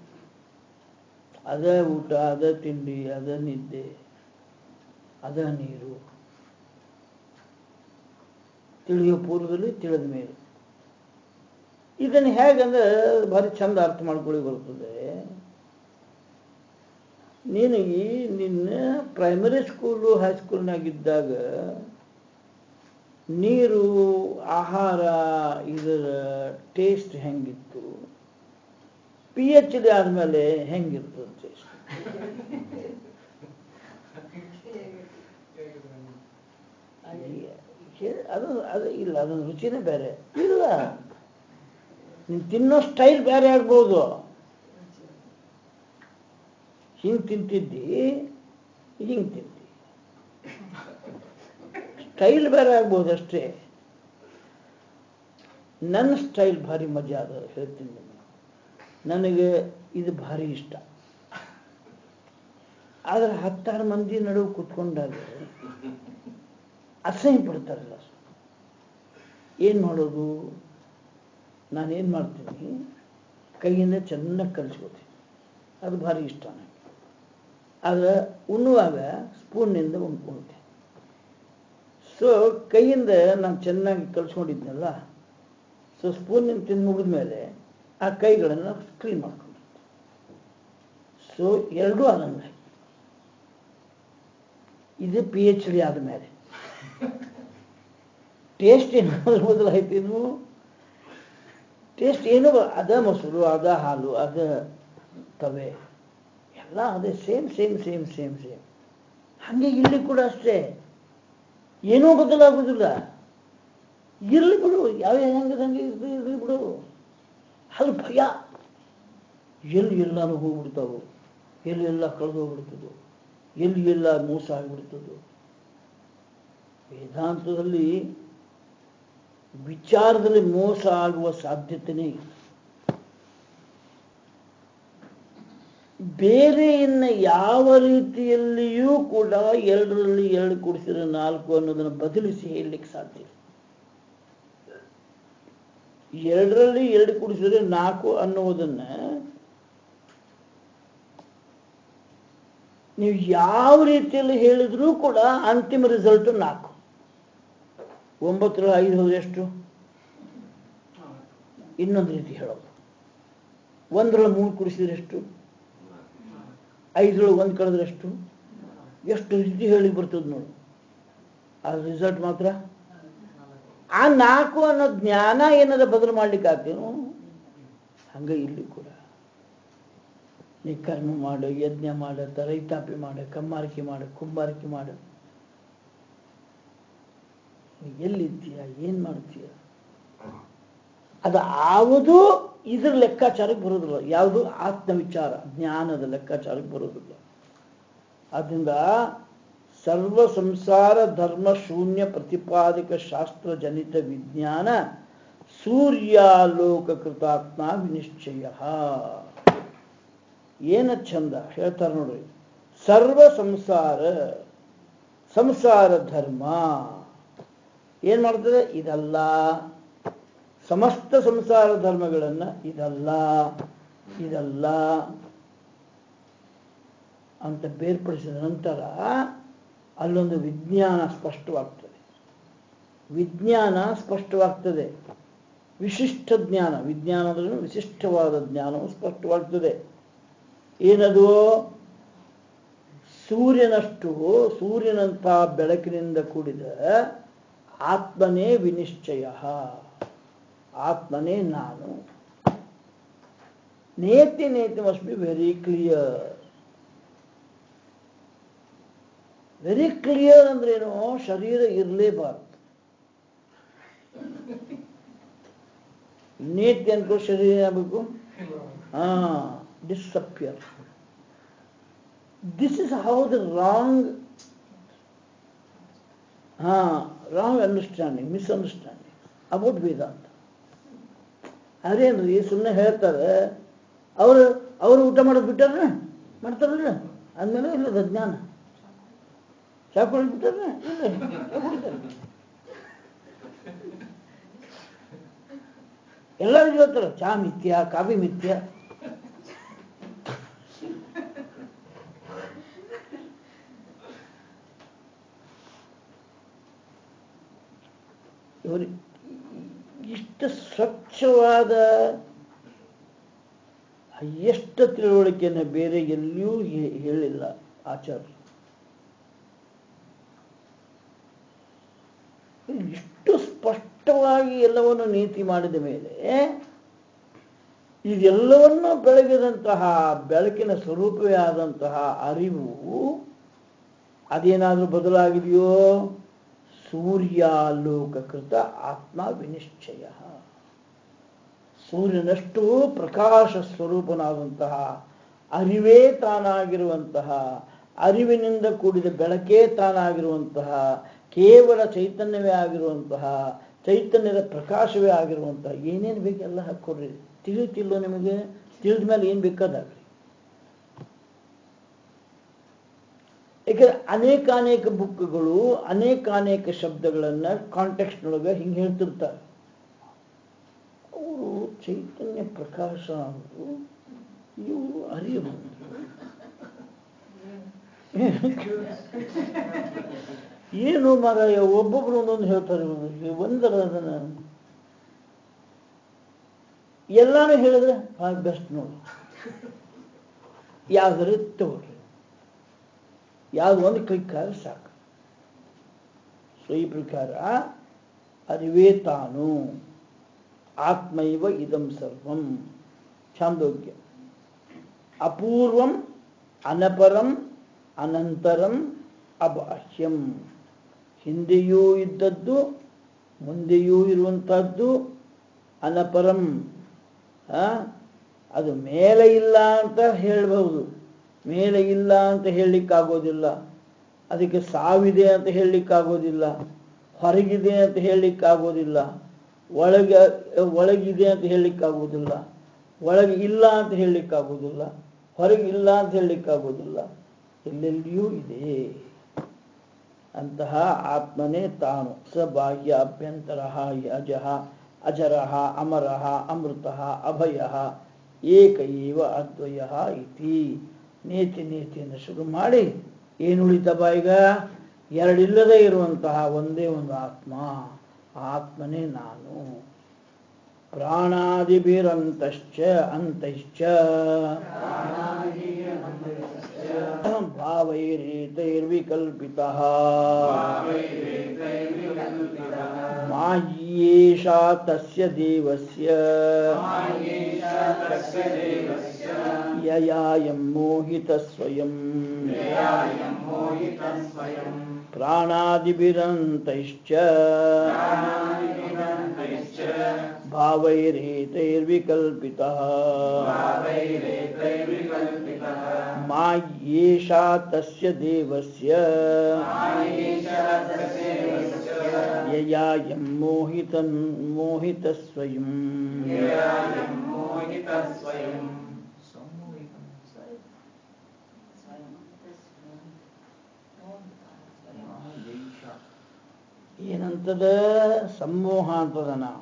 ಅದ ಊಟ ಅದ ತಿಂಡಿ ಅದ ನಿದ್ದೆ ಅದ ನೀರು ತಿಳಿಯೋ ಪೂರ್ವದಲ್ಲಿ ತಿಳಿದ ಮೇಲೆ ಇದನ್ನು ಹೇಗಂದ್ರೆ ಭಾರಿ ಚಂದ ಅರ್ಥ ಮಾಡ್ಕೊಳ್ಳಿ ಬರ್ತದೆ ನೀನು ಈ ನಿನ್ನ ಪ್ರೈಮರಿ ಸ್ಕೂಲು ಹೈಸ್ಕೂಲ್ನಾಗಿದ್ದಾಗ ನೀರು ಆಹಾರ ಇದರ ಟೇಸ್ಟ್ ಹೆಂಗಿತ್ತು ಪಿ ಎಚ್ ಡಿ ಆದಮೇಲೆ ಹೆಂಗಿರ್ತದೆ ಟೇಸ್ಟ್ ಅದು ಅದು ಇಲ್ಲ ಅದೊಂದು ರುಚಿನೇ ಬೇರೆ ಇಲ್ಲ ನೀನು ತಿನ್ನೋ ಸ್ಟೈಲ್ ಬೇರೆ ಆಗ್ಬೋದು ಹಿಂಗೆ ತಿಂತಿದ್ದಿ ಹಿಂಗೆ ತಿಂತಿ ಸ್ಟೈಲ್ ಬೇರೆ ಆಗ್ಬೋದು ಅಷ್ಟೇ ನನ್ನ ಸ್ಟೈಲ್ ಭಾರಿ ಮಜಾ ಅದ ಹೇಳ್ತೀನಿ ನಿಮಗೆ ನನಗೆ ಇದು ಭಾರಿ ಇಷ್ಟ ಆದ್ರೆ ಹತ್ತಾರು ಮಂದಿ ನಡುವೆ ಕುತ್ಕೊಂಡಾಗ ಅಸಹ್ಯ ಪಡ್ತಾರಲ್ಲ ಏನು ಮಾಡೋದು ನಾನೇನು ಮಾಡ್ತೀನಿ ಕೈಯಿಂದ ಚೆನ್ನಾಗಿ ಕಲಿಸ್ಕೋತೀನಿ ಅದು ಭಾರಿ ಇಷ್ಟ ನನಗೆ ಆದ್ರೆ ಉಣ್ಣುವಾಗ ಸ್ಪೂನ್ನಿಂದ ಉಣ್ಕೊಳ್ತೀನಿ ಸೊ ಕೈಯಿಂದ ನಾನು ಚೆನ್ನಾಗಿ ಕಲಿಸ್ಕೊಂಡಿದ್ನಲ್ಲ ಸೊ ಸ್ಪೂನ್ನಿಂದ ತಿಂದು ಮುಗಿದ ಮೇಲೆ ಆ ಕೈಗಳನ್ನು ಕ್ಲೀನ್ ಮಾಡ್ಕೊಂಡು ಸೊ ಎರಡೂ ಆದಂಗೆ ಇದು ಪಿ ಎಚ್ ಡಿ ಆದ ಮೇಲೆ ಟೇಸ್ಟ್ ಏನಾದ್ರು ಬದಲಾಯ್ತೇನು ಟೇಸ್ಟ್ ಏನು ಬ- ಅದ ಮೊಸರು ಅದ ಹಾಲು ಅದ ತವೆ ಎಲ್ಲ ಅದೇ same same same same same ಹಾಗೆ ಇಲ್ಲಿ ಕೂಡ ಅಷ್ಟೇ ಏನೂ ಬದಲಾಗುವುದಿಲ್ಲ ಇರಲಿ ಬಿಡು ಯಾವ ಹೆಂಗದಂಗೆ ಇರ್ಲಿ ಇರಲಿ ಬಿಡು ಅದು ಭಯ ಎಲ್ಲಿ ಎಲ್ಲಾನು ಹೋಗ್ಬಿಡ್ತಾವು ಎಲ್ಲಿ ಎಲ್ಲ ಕಳೆದು ಹೋಗ್ಬಿಡ್ತದೋ ಎಲ್ಲಿ ಎಲ್ಲ ಮೋಸ ಆಗಿಬಿಡ್ತದೋ ವೇದಾಂತದಲ್ಲಿ ವಿಚಾರದಲ್ಲಿ ಮೋಸ ಆಗುವ ಸಾಧ್ಯತೆನೇ ಇಲ್ಲ ಬೇರೆಯನ್ನ ಯಾವ ರೀತಿಯಲ್ಲಿಯೂ ಕೂಡ ಎರಡರಲ್ಲಿ ಎರಡು ಕೂಡಿಸಿದ್ರೆ ನಾಲ್ಕು ಅನ್ನೋದನ್ನು ಬದಲಿಸಿ ಹೇಳಲಿಕ್ಕೆ ಸಾಧ್ಯ ಇಲ್ಲ. ಎರಡರಲ್ಲಿ ಎರಡು ಕೂಡಿಸಿದ್ರೆ ನಾಲ್ಕು ಅನ್ನುವುದನ್ನ ನೀವು ಯಾವ ರೀತಿಯಲ್ಲಿ ಹೇಳಿದ್ರೂ ಕೂಡ ಅಂತಿಮ ರಿಸಲ್ಟ್ ನಾಲ್ಕು ಒಂಬತ್ತರಲ್ಲಿ ಐದು ಹೋದ್ರೆ ಎಷ್ಟು ಇನ್ನೊಂದು ರೀತಿ ಹೇಳೋದು ಒಂದರಲ್ಲಿ ಮೂರು ಕುಡಿಸಿದ್ರೆ ಎಷ್ಟು ಐದರೊಳಗೆ ಒಂದು ಕಳೆದ್ರೆ ಎಷ್ಟು ಎಷ್ಟು ರೀತಿ ಹೇಳಿ ಬರ್ತದೆ ನೋಡಿ ಆ ರಿಸಲ್ಟ್ ಮಾತ್ರ ಆ ನಾಲ್ಕು ಅನ್ನೋ ಜ್ಞಾನ ಏನದ ಬದಲು ಮಾಡ್ಲಿಕ್ಕೆ ಆಗ್ತೇನು ಹಂಗ ಇಲ್ಲಿ ಕೂಡ ನೀ ಕರ್ಮ ಮಾಡು ಯಜ್ಞ ಮಾಡು ತ- ರೈತಾಪಿ ಮಾಡು ಕಮ್ಮಾರಿಕೆ ಮಾಡು ಕುಂಬಾರಿಕೆ ಮಾಡು ನೀ ಎಲ್ಲಿದ್ದೀಯ ಏನ್ ಮಾಡ್ತೀಯ ಅದು ಯಾವುದು ಇದ್ರ ಲೆಕ್ಕಾಚಾರಕ್ಕೆ ಬರೋದಿಲ್ಲ ಯಾವುದು ಆತ್ಮವಿಚಾರ ಜ್ಞಾನದ ಲೆಕ್ಕಾಚಾರಕ್ಕೆ ಬರೋದಿಲ್ಲ ಆದ್ದರಿಂದ ಸರ್ವ ಸಂಸಾರ ಧರ್ಮ ಶೂನ್ಯ ಪ್ರತಿಪಾದಕ ಶಾಸ್ತ್ರ ಜನಿತ ವಿಜ್ಞಾನ ಸೂರ್ಯಾಲೋಕ ಕೃತಾತ್ಮ ವಿನಿಶ್ಚಯ ಏನ ಚಂದ ಹೇಳ್ತಾರೆ ನೋಡ್ರಿ ಸರ್ವ ಸಂಸಾರ ಸಂಸಾರ ಧರ್ಮ ಏನ್ ಮಾಡ್ತದೆ ಇದಲ್ಲ ಸಮಸ್ತ ಸಂಸಾರ ಧರ್ಮಗಳನ್ನ ಇದಲ್ಲ ಇದಲ್ಲ ಅಂತ ಬೇರ್ಪಡಿಸಿದ ನಂತರ ಅಲ್ಲೊಂದು ವಿಜ್ಞಾನ ಸ್ಪಷ್ಟವಾಗ್ತದೆ ವಿಜ್ಞಾನ ಸ್ಪಷ್ಟವಾಗ್ತದೆ ವಿಶಿಷ್ಟ ಜ್ಞಾನ ವಿಜ್ಞಾನ ಅಂದ್ರೆ ವಿಶಿಷ್ಟವಾದ ಜ್ಞಾನವು ಸ್ಪಷ್ಟವಾಗ್ತದೆ ಏನದು ಸೂರ್ಯನಷ್ಟು ಸೂರ್ಯನಂಥ ಬೆಳಕಿನಿಂದ ಕೂಡಿದ ಆತ್ಮನೇ ವಿನಿಶ್ಚಯ ಆತ್ಮನೇ ನಾನು ನೇತಿ ನೇತಿ must be very clear very clear ಅಂದ್ರೇನು ಶರೀರ ಇರಲೇಬಾರ್ದು ನೇತಿ ಅನ್ಕೋ ಶರೀರ ಏನಾಗಬೇಕು ಹಾ disappear this is how the wrong ಹಾ wrong understanding misunderstanding about Vedanta ಅದೇನ್ರಿ ಸುಮ್ಮನೆ ಹೇಳ್ತಾರೆ ಅವರು ಅವರು ಊಟ ಮಾಡೋದು ಬಿಟ್ಟಾರ ಮಾಡ್ತಾರಲ್ಲ ಅಂದಮೇಲೆ ಇಲ್ಲದ ಜ್ಞಾನ ಚಾ ಕುಡಿದು ಬಿಟ್ಟಾರ ಇಲ್ಲ ಚಾ ಕುಡಿತಾರೆ ಎಲ್ಲರಿಗೂ ಹೇಳ್ತಾರೆ ಚಾ ಮಿಥ್ಯ ಕಾಫಿ ಮಿಥ್ಯ ಇವರು ಇಷ್ಟು ಸ್ವಚ್ಛವಾದ ಎಷ್ಟು ತಿಳುವಳಿಕೆಯನ್ನು ಬೇರೆ ಎಲ್ಲಿಯೂ ಹೇ- ಹೇಳಿಲ್ಲ ಆಚಾರ್ಯ ಇಷ್ಟು ಸ್ಪಷ್ಟವಾಗಿ ಎಲ್ಲವನ್ನು ನೀತಿ ಮಾಡಿದ ಮೇಲೆ ಇದೆಲ್ಲವನ್ನೂ ಬೆಳಗಿದಂತಹ ಬೆಳಕಿನ ಸ್ವರೂಪವೇ ಆದಂತಹ ಅರಿವು ಅದೇನಾದರೂ ಬದಲಾಗಿದೆಯೋ ಸೂರ್ಯಾಲೋಕಕೃತ ಆತ್ಮ ವಿನಿಶ್ಚಯ ಸೂರ್ಯನಷ್ಟು ಪ್ರಕಾಶ ಸ್ವರೂಪನಾದಂತಹ ಅರಿವೇ ತಾನಾಗಿರುವಂತಹ ಅರಿವಿನಿಂದ ಕೂಡಿದ ಬೆಳಕೇ ತಾನಾಗಿರುವಂತಹ ಕೇವಲ ಚೈತನ್ಯವೇ ಆಗಿರುವಂತಹ ಚೈತನ್ಯದ ಪ್ರಕಾಶವೇ ಆಗಿರುವಂತಹ ಏನೇನು ಬೇಕೆಲ್ಲ ಹಾಕ್ಕೊಡ್ರಿ ತಿಳಿತಿಲ್ಲೋ ನಿಮಗೆ ತಿಳಿದ ಮೇಲೆ ಏನು ಬೇಕಾದಾಗ್ರಿ ಯಾಕಂದ್ರೆ ಅನೇಕ ಅನೇಕ ಬುಕ್ಗಳು ಅನೇಕ ಅನೇಕ ಶಬ್ದಗಳನ್ನ ಕಾಂಟೆಕ್ಸ್ಟ್ನೊಳಗೆ ಹಿಂಗೆ ಹೇಳ್ತಿರ್ತಾರೆ ಅವರು ಚೈತನ್ಯ ಪ್ರಕಾಶ ಅವರು ಇವರು ಅರಿವು ಏನು ಮಾರಾಯ ಒಬ್ಬೊಬ್ರು ಒಂದೊಂದು ಹೇಳ್ತಾರೆ ಇವ್ರು. ಒಂದರ ಅದನ್ನ ಎಲ್ಲಾನು ಹೇಳಿದ್ರೆ ಭಾಳ ಬೆಸ್ಟ್ ನೋಡಿ ಯಾವ್ದಾರು ತಗೊಳ್ರಿ ಯಾವ್ದು ಒಂದು ಕ್ಲಿಕ್ ಆದ್ರೆ ಸಾಕು ಸೊ ಈ ಪ್ರಕಾರ ಅರಿವೇ ತಾನು ಆತ್ಮೈವ ಇದಂ ಸರ್ವಂ ಛಾಂದೋಗ್ಯ ಅಪೂರ್ವಂ ಅನಪರಂ ಅನಂತರಂ ಅಬಾಹ್ಯಂ ಹಿಂದೆಯೂ ಇದ್ದದ್ದು ಮುಂದೆಯೂ ಇರುವಂತಹದ್ದು ಅನಪರಂ ಆ, ಅದು ಮೇಲೆ ಇಲ್ಲ ಅಂತ ಹೇಳಬಹುದು ಮೇಲೆ ಇಲ್ಲ ಅಂತ ಹೇಳಲಿಕ್ಕಾಗೋದಿಲ್ಲ ಅದಕ್ಕೆ ಸಾವಿದೆ ಅಂತ ಹೇಳಲಿಕ್ಕಾಗೋದಿಲ್ಲ ಹೊರಗಿದೆ ಅಂತ ಹೇಳಲಿಕ್ಕಾಗೋದಿಲ್ಲ ಒಳಗೆ ಒಳಗಿದೆ ಅಂತ ಹೇಳಲಿಕ್ಕಾಗೋದಿಲ್ಲ ಒಳಗೆ ಇಲ್ಲ ಅಂತ ಹೇಳಲಿಕ್ಕಾಗೋದಿಲ್ಲ ಹೊರಗೆ ಇಲ್ಲ ಅಂತ ಹೇಳಲಿಕ್ಕಾಗೋದಿಲ್ಲ ಎಲ್ಲೆಲ್ಲಿಯೂ ಇದೆ ಅಂತಹ ಆತ್ಮನೇ ತಾನು ಸ ಬಾಹ್ಯ ಅಭ್ಯಂತರ ಅಜಃ ಅಜರಃ ಅಮರಃ ಅಮೃತಃ ಅಭಯಃ ಏಕ ಏವ ಅದ್ವಯ ಇತಿ ನೇತಿ ನೇತಿಯನ್ನು ಶುರು ಮಾಡಿ ಏನು ಉಳಿತಪ್ಪ ಈಗ ಎರಡಿಲ್ಲದೆ ಇರುವಂತಹ ಒಂದೇ ಒಂದು ಆತ್ಮ ಆ ಆತ್ಮನೇ ನಾನು ಪ್ರಾಣಾದಿಭಿರಂತಶ್ಚ ಅಂತಶ್ಚ ಭಾವೈರೇತೈರ್ವಿಕಲ್ಪಿತಃ ಮಾಯೇಷಾ ತಸ್ಯ ದೇವಸ್ಯ ಯಯಾಯಂ ಮೋಹಿತ ಸ್ವಯಂ ಪ್ರಾಣಾದಿಭಿರಂತೈಶ್ಚ ಭಾವೈರೇತೈರ್ವಿಕಲ್ಪಿತಃ ಮಾಯೇಷಾ ತಸ್ಯ ದೇವಸ್ಯ ಯಯಾಯಂ ಮೋಹಿತನ್ ಮೋಹಿತ ಸ್ವಯಂ ಏನಂತದ ಸಮೂಹ ಅಂತದ ನಾವು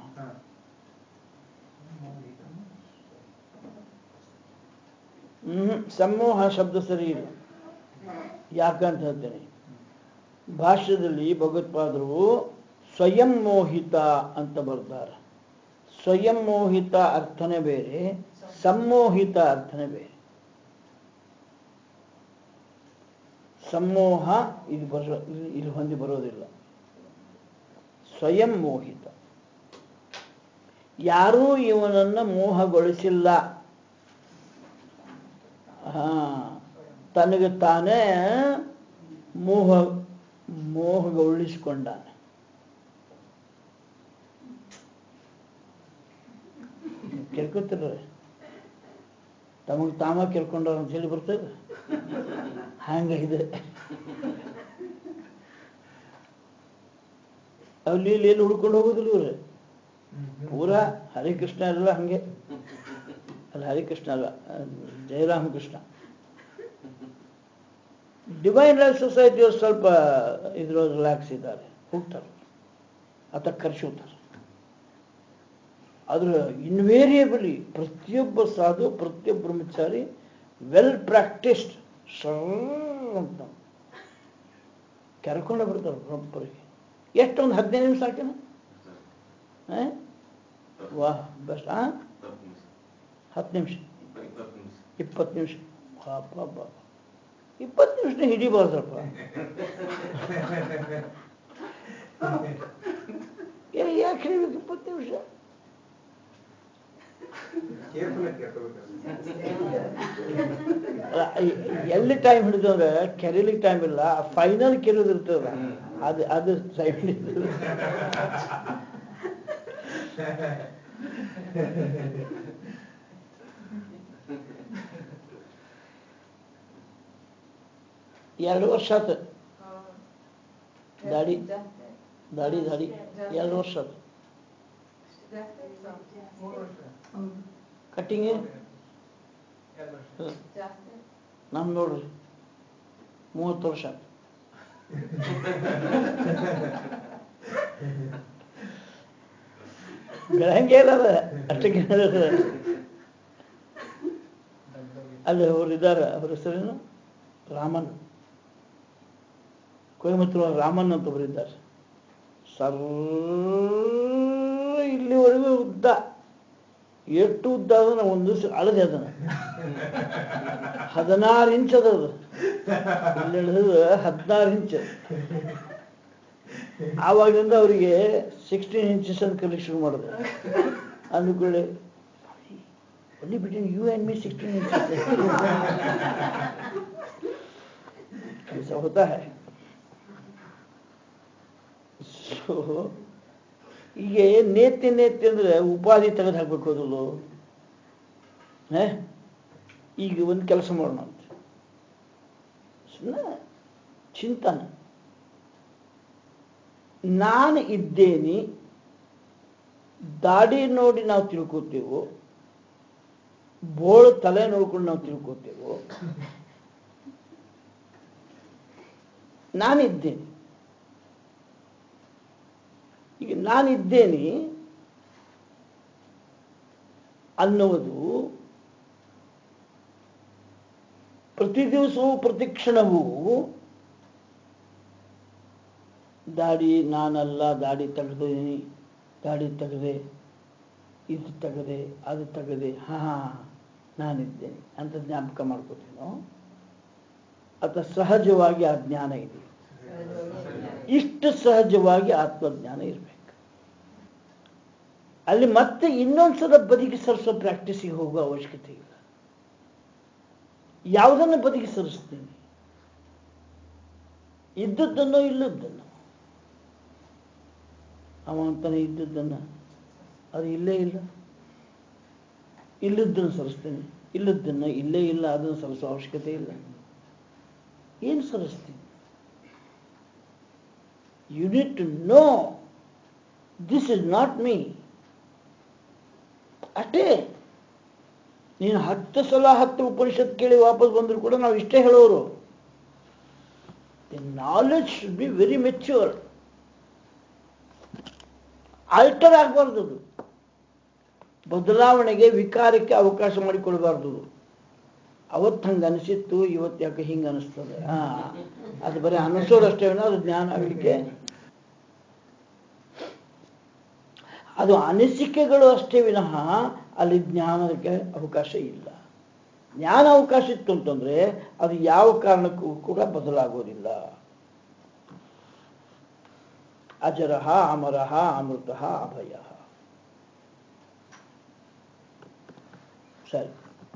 ಹ್ಮ್ ಸಮೂಹ ಶಬ್ದ ಸರಿ ಇಲ್ಲ ಯಾಕಂತ ಹೇಳ್ತೇನೆ ಭಾಷ್ಯದಲ್ಲಿ ಭಗವತ್ಪಾದರು ಸ್ವಯಂ ಮೋಹಿತ ಅಂತ ಬರ್ತಾರೆ ಸ್ವಯಂ ಮೋಹಿತ ಅರ್ಥನೇ ಬೇರೆ ಸಮ್ಮೋಹಿತ ಅರ್ಥನೇ ಬೇರೆ ಸಮೂಹ ಇದು ಬರೋ ಇಲ್ಲಿ- ಇಲ್ಲಿ ಹೊಂದಿ ಬರೋದಿಲ್ಲ ಸ್ವಯಂ ಮೋಹಿತ ಯಾರೂ ಇವನನ್ನ ಮೋಹಗೊಳಿಸಿಲ್ಲ ಹಾ ತನಗೆ ತಾನೇ ಮೋಹ ಮೋಹಗೊಳಿಸಿಕೊಂಡಾನೆ ಕೇಳ್ಕೊತಿರ ತಮಗೆ ತಾಮ ಕೇಳ್ಕೊಂಡವ್ರ ಅಂತ ಹೇಳಿ ಬರ್ತದೆ ಹಂಗಿದೆ ಅಲ್ಲಿ ಇಲ್ಲಿ ಎಲ್ಲಿ ಹುಡ್ಕೊಂಡು ಹೋಗೋದಿಲ್ಲ ಇವ್ರೆ ಪೂರಾ ಹರಿಕೃಷ್ಣ ಎಲ್ಲ ಹಂಗೆ ಅಲ್ಲ ಹರಿಕೃಷ್ಣ ಅಲ್ಲ ಜಯರಾಮಕೃಷ್ಣ ಡಿವೈನ್ ಲೈಫ್ ಸೊಸೈಟಿಯವ್ರು ಸ್ವಲ್ಪ ಇದ್ರ ರಿಲ್ಯಾಕ್ಸ್ ಇದ್ದಾರೆ ಹೋಗ್ತಾರೆ ಅತ ಕರ್ಸೋತಾರೆ ಆದ್ರೆ ಇನ್ವೇರಿಯಬಲಿ ಪ್ರತಿಯೊಬ್ಬ ಸಾಧು ಪ್ರತಿಯೊಬ್ಬ ಬ್ರಹ್ಮಚಾರಿ ವೆಲ್ ಪ್ರಾಕ್ಟಿಸ್ಡ್ ಅಂತ ಕರ್ಕೊಂಡು ಬಿಡ್ತಾರೆ ಒಬ್ಬರಿಗೆ ಎಷ್ಟೊಂದು ಹದಿನೈದು ನಿಮಿಷ ಸಾಕಿನ ವಾಹ್ ಬೆಸ್ಟ್ ಆ ಹತ್ತು ನಿಮಿಷ ಇಪ್ಪತ್ತು ನಿಮಿಷ ಇಪ್ಪತ್ತು ನಿಮಿಷ ಪಾಪ ಇಪ್ಪತ್ತು ನಿಮಿಷ ಹಿಡಿಬಾರ್ದಪ್ಪ ಏ, ಯಾಕೆ ಹಿಡಿಬೇಕು ಇಪ್ಪತ್ತು ನಿಮಿಷ ಕೇರ್ಫುಲ್ ಆಗಿ ಕೇಳ್ಕೋಬೇಕು ಅಲ್ಲ, ಎ- ಎಲ್ಲಿ ಟೈಮ್ ಹಿಡಿದು ಅಂದ್ರೆ ಕೆರೀಲಿಕ್ಕೆ ಟೈಮ್ ಇಲ್ಲ ಫೈನಲ್ ಕೆರಿಯೋದು ಇರ್ತದ ಅದು ಅದು ಸೈಡ್ ಎರಡು ವರ್ಷ ಆತು ದಾಡಿ ದಾಡಿ ದಾಡಿ ಎರಡು ವರ್ಷ ಆತು ಮೂರು ವರ್ಷ ಕಟ್ಟಿಂಗ್ ಎರಡು ವರ್ಷ ನಮ್ ನೋಡ್ರಿ ಮೂವತ್ತು ವರ್ಷ ಆತು ಬೆಳಂಗೆ ಇಲ್ಲ ಅದ ಅಷ್ಟಕ್ಕೆ ಅಲ್ಲಿ ಅವ್ರು ಇದ್ದಾರೆ ಅವ್ರ ಹೆಸರೇನು ರಾಮನ್ ಕೊಯಮತ್ತೂರು ರಾಮನ್ ಅಂತ ಒಬ್ರು ಇದ್ದಾರೆ ಸರ್ ಇಲ್ಲಿವರೆಗೂ ಉದ್ದ ಎಷ್ಟು ಉದ್ದ ಅಂದ್ರೆ ಒಂದು ದಿವಸ ಅಳದೆ ಅದನ್ನ ಹದಿನಾರು ಇಂಚ್ ಅದ ಅದು ಇಲ್ಲಿ ಹಿಡಿದು ಹದಿನಾರು ಇಂಚ್ ಆವಾಗಿಂದ ಅವರಿಗೆ ಸಿಕ್ಸ್ಟೀನ್ ಇಂಚಸ್ ಅಂತ ಕಲಿಕ್ ಶುರು ಮಾಡಿದ್ರು ಅಂದ್ಕೊಳ್ಳಿ only between you and me 16 inches ऐसा होता है ಸೊ ಈಗ ನೇತಿ ನೇತಿ ಅಂದ್ರೆ ಉಪಾಧಿ ತೆಗೆದು ಹಾಕ್ಬೇಕು ಅದಲು ಹೇ ಈಗ ಒಂದು ಕೆಲಸ ಮಾಡೋಣ ಅಂತ ಸುಮ್ಮನೆ ಚಿಂತನೆ ನಾನು ಇದ್ದೇನೆ ದಾಡಿ ನೋಡಿ ನಾವು ತಿಳ್ಕೊತೇವೋ ಬೋಳು ತಲೆ ನೋಡ್ಕೊಂಡು ನಾವು ತಿಳ್ಕೊತೇವೋ ನಾನಿದ್ದೇನೆ ಈಗ ನಾನಿದ್ದೇನೆ ಅನ್ನುವುದು ಪ್ರತಿ ದಿವಸವೂ ಪ್ರತಿ ಕ್ಷಣವೂ ದಾಡಿ ನಾನಲ್ಲ ದಾಡಿ ತೆಗೆದಿನಿ ದಾಡಿ ತೆಗೆದೆ ಇದು ತೆಗೆದೆ ಅದು ತೆಗೆದೆ ಹಾ ಹಾ ನಾನಿದ್ದೇನೆ ಅಂತ ಜ್ಞಾಪಕ ಮಾಡ್ಕೋತೀನೋ ಅಥವಾ ಸಹಜವಾಗಿ ಆ ಜ್ಞಾನ ಇದೆ ಇಷ್ಟು ಸಹಜವಾಗಿ ಆತ್ಮಜ್ಞಾನ ಇರಬೇಕು ಅಲ್ಲಿ ಮತ್ತೆ ಇನ್ನೊಂದ್ಸಲ ಬದಿಗೆ ಸರಿಸೋ ಪ್ರಾಕ್ಟೀಸಿಗೆ ಹೋಗುವ ಅವಶ್ಯಕತೆ ಇಲ್ಲ ಯಾವುದನ್ನು ಬದಿಗೆ ಸರಿಸ್ತೀನಿ ಇದ್ದದ್ದನ್ನೋ ಇಲ್ಲದ್ದನ್ನು ಅವ ಅಂತಾನೆ ಇದ್ದದ್ದನ್ನು ಅದು ಇಲ್ಲೇ ಇಲ್ಲ ಇಲ್ಲದ್ದನ್ನು ಸರಿಸ್ತೀನಿ ಇಲ್ಲದ್ದನ್ನು ಇಲ್ಲೇ ಇಲ್ಲ ಅದನ್ನು ಸರಿಸೋ ಅವಶ್ಯಕತೆ ಇಲ್ಲ ಏನು ಸರಿಸ್ತೀನಿ you need to know this is not me ಅಷ್ಟೇ ನೀನು ಹತ್ತು ಸಲ ಹತ್ತು ಉಪನಿಷತ್ ಕೇಳಿ ವಾಪಸ್ ಬಂದ್ರು ಕೂಡ ನಾವು ಇಷ್ಟೇ ಹೇಳೋರು the knowledge should be very mature alter ಆಗಬಾರ್ದು ಅದು ಬದಲಾವಣೆಗೆ ವಿಕಾರಕ್ಕೆ ಅವಕಾಶ ಮಾಡಿಕೊಡಬಾರ್ದು ಅವತ್ತು ಹಂಗೆ ಅನಿಸಿತ್ತು ಇವತ್ತು ಯಾಕೆ ಹಿಂಗೆ ಅನಿಸ್ತದೆ ಹಾ ಅದು ಬರೀ ಅನಿಸೋದಷ್ಟೇ ವಿನ ಅದು ಜ್ಞಾನ ಆಗಲಿಕ್ಕೆ ಅದು ಅನಿಸಿಕೆಗಳು ಅಷ್ಟೇ ವಿನಃ ಅಲ್ಲಿ ಜ್ಞಾನಕ್ಕೆ ಅವಕಾಶ ಇಲ್ಲ ಜ್ಞಾನ ಅವಕಾಶ ಇತ್ತು ಅಂತಂದ್ರೆ ಅದು ಯಾವ ಕಾರಣಕ್ಕೂ ಕೂಡ ಬದಲಾಗೋದಿಲ್ಲ ಅಜರಹ ಅಮರಹ ಅಮೃತ ಅಭಯ ಸರಿ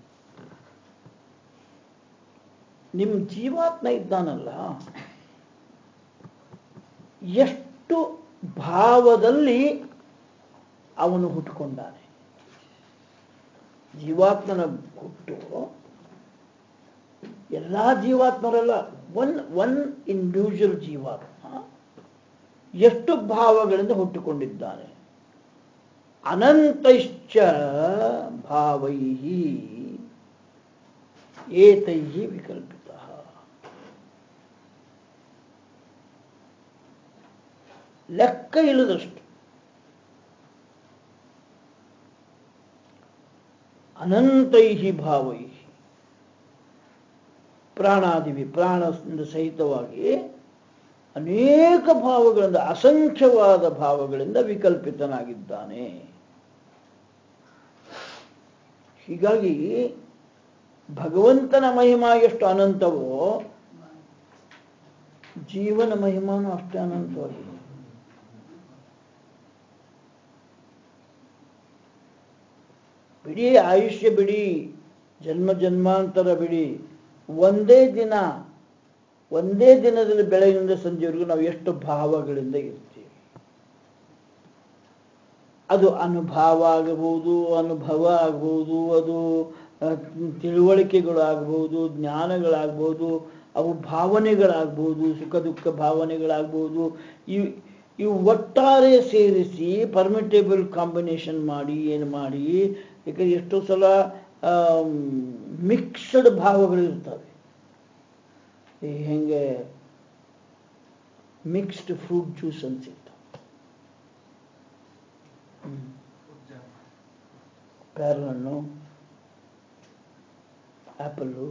ನಿಮ್ಮ ಜೀವಾತ್ಮ ಇದ್ದಾನಲ್ಲ ಎಷ್ಟು ಭಾವದಲ್ಲಿ ಅವನು ಹುಟ್ಟುಕೊಂಡಾನೆ ಜೀವಾತ್ಮನ ಹುಟ್ಟು ಎಲ್ಲ ಜೀವಾತ್ಮರಲ್ಲ ಒನ್ ಒನ್ ಇಂಡಿವಿಜುವಲ್ ಜೀವಾತ್ಮ ಎಷ್ಟು ಭಾವಗಳಿಂದ ಹುಟ್ಟುಕೊಂಡಿದ್ದಾನೆ ಅನಂತೈಶ್ಚ ಭಾವೈ ಏತೈ ವಿಕಲ್ಪಿತ ಲೆಕ್ಕ ಇಲ್ಲದಷ್ಟು ಅನಂತೈ ಭಾವೈ ಪ್ರಾಣಾದಿವಿ ಪ್ರಾಣದಿಂದ ಸಹಿತವಾಗಿ ಅನೇಕ ಭಾವಗಳಿಂದ ಅಸಂಖ್ಯವಾದ ಭಾವಗಳಿಂದ ವಿಕಲ್ಪಿತನಾಗಿದ್ದಾನೆ ಹೀಗಾಗಿ ಭಗವಂತನ ಮಹಿಮಾ ಎಷ್ಟು ಅನಂತವೋ ಜೀವನ ಮಹಿಮಾನು ಅಷ್ಟೇ ಅನಂತವಾಗಿದೆ ಬಿಡಿ ಆಯುಷ್ಯ ಬಿಡಿ ಜನ್ಮ ಜನ್ಮಾಂತರ ಬಿಡಿ ಒಂದೇ ದಿನ ಒಂದೇ ದಿನದಲ್ಲಿ ಬೆಳಗಿನಿಂದ ಸಂಜೆವರೆಗೂ ನಾವು ಎಷ್ಟು ಭಾವಗಳಿಂದ ಇರ್ತೀವಿ ಅದು ಅನುಭವ ಆಗಬಹುದು ಅನುಭವ ಆಗಬಹುದು ಅದು ಆ, ತಿಳುವಳಿಕೆಗಳು ಆಗಬಹುದು ಜ್ಞಾನಗಳಾಗಬಹುದು ಅವು ಭಾವನೆಗಳಾಗಬಹುದು ಸುಖ ದುಃಖ ಭಾವನೆಗಳಾಗಬಹುದು ಇವು ಇವು ಒಟ್ಟಾರೆ ಸೇರಿಸಿ ಪರ್ಮಿಟೇಬಲ್ ಕಾಂಬಿನೇಷನ್ ಮಾಡಿ ಏನು ಮಾಡಿ ಯಾಕಂದ್ರೆ ಎಷ್ಟೋ ಸಲ ಮಿಕ್ಸ್ಡ್ ಭಾವಗಳಿರ್ತವೆ ಈ ಹೆಂಗೆ ಮಿಕ್ಸ್ಡ್ ಫ್ರೂಟ್ ಜ್ಯೂಸ್ ಅಂತ ಸಿಗ್ತವೆ ಹ್ಮ್. ಪೇರಲಹಣ್ಣು ಆ್ಯಪಲ್ಲು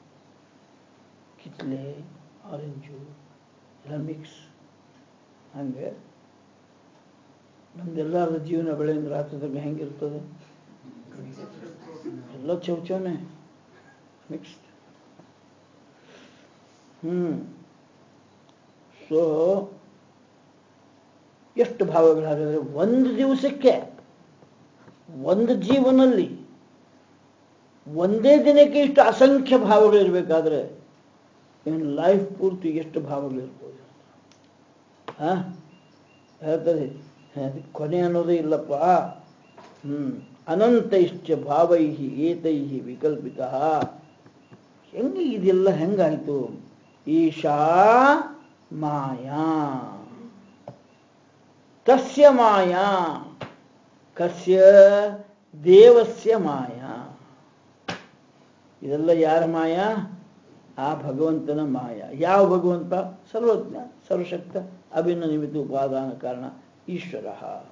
ಕಿತ್ಲೆ ಆರೆಂಜು ಎಲ್ಲ ಮಿಕ್ಸ್ ಹಂಗೆ ನಮ್ದೆಲ್ಲರ ಜೀವನ ಬೆಳೆಯಿಂದ ರಾತ್ರಿ ತನಕ ಹೆಂಗಿರ್ತದೆ ಎಲ್ಲ ಚೌಚೌನೆ ಮಿಕ್ಸ್ಡ್ ಹ್ಮ್ ಸೊ ಎಷ್ಟು ಭಾವಗಳಾಗಿದ್ರೆ ಒಂದು ದಿವಸಕ್ಕೆ ಒಂದು ಜೀವನಲ್ಲಿ ಒಂದೇ ದಿನಕ್ಕೆ ಇಷ್ಟು ಅಸಂಖ್ಯ ಭಾವಗಳಿರ್ಬೇಕಾದ್ರೆ ಇನ್ನು ಲೈಫ್ ಪೂರ್ತಿ ಎಷ್ಟು ಭಾವಗಳಿರ್ಬೋದು ಹಾ ಹೇಳ್ತದೆ ಅದಕ್ಕೆ ಕೊನೆ ಅನ್ನೋದೇ ಇಲ್ಲಪ್ಪ ಹ್ಮ್ ಅನಂತೈಶ್ಚ ಭಾವೈ ಏತೈ ವಿಕಲ್ಪಿತ ಹೆಂಗೆ ಇದೆಲ್ಲ ಹೆಂಗಾಯ್ತು ಈಶಾ ಮಾಯಾ ಕಸ್ಯ ಮಾಯಾ ಕಸ್ಯ ದೇವಸ್ಯ ಮಾಯಾ ಇದೆಲ್ಲ ಯಾರ ಮಾಯಾ ಆ ಭಗವಂತನ ಮಾಯಾ ಯಾವ ಭಗವಂತ ಸರ್ವಜ್ಞ ಸರ್ವಶಕ್ತ ಅಭಿನ್ನ ನಿಮಿತ್ತ ಉಪಾದಾನ ಕಾರಣ ಈಶ್ವರ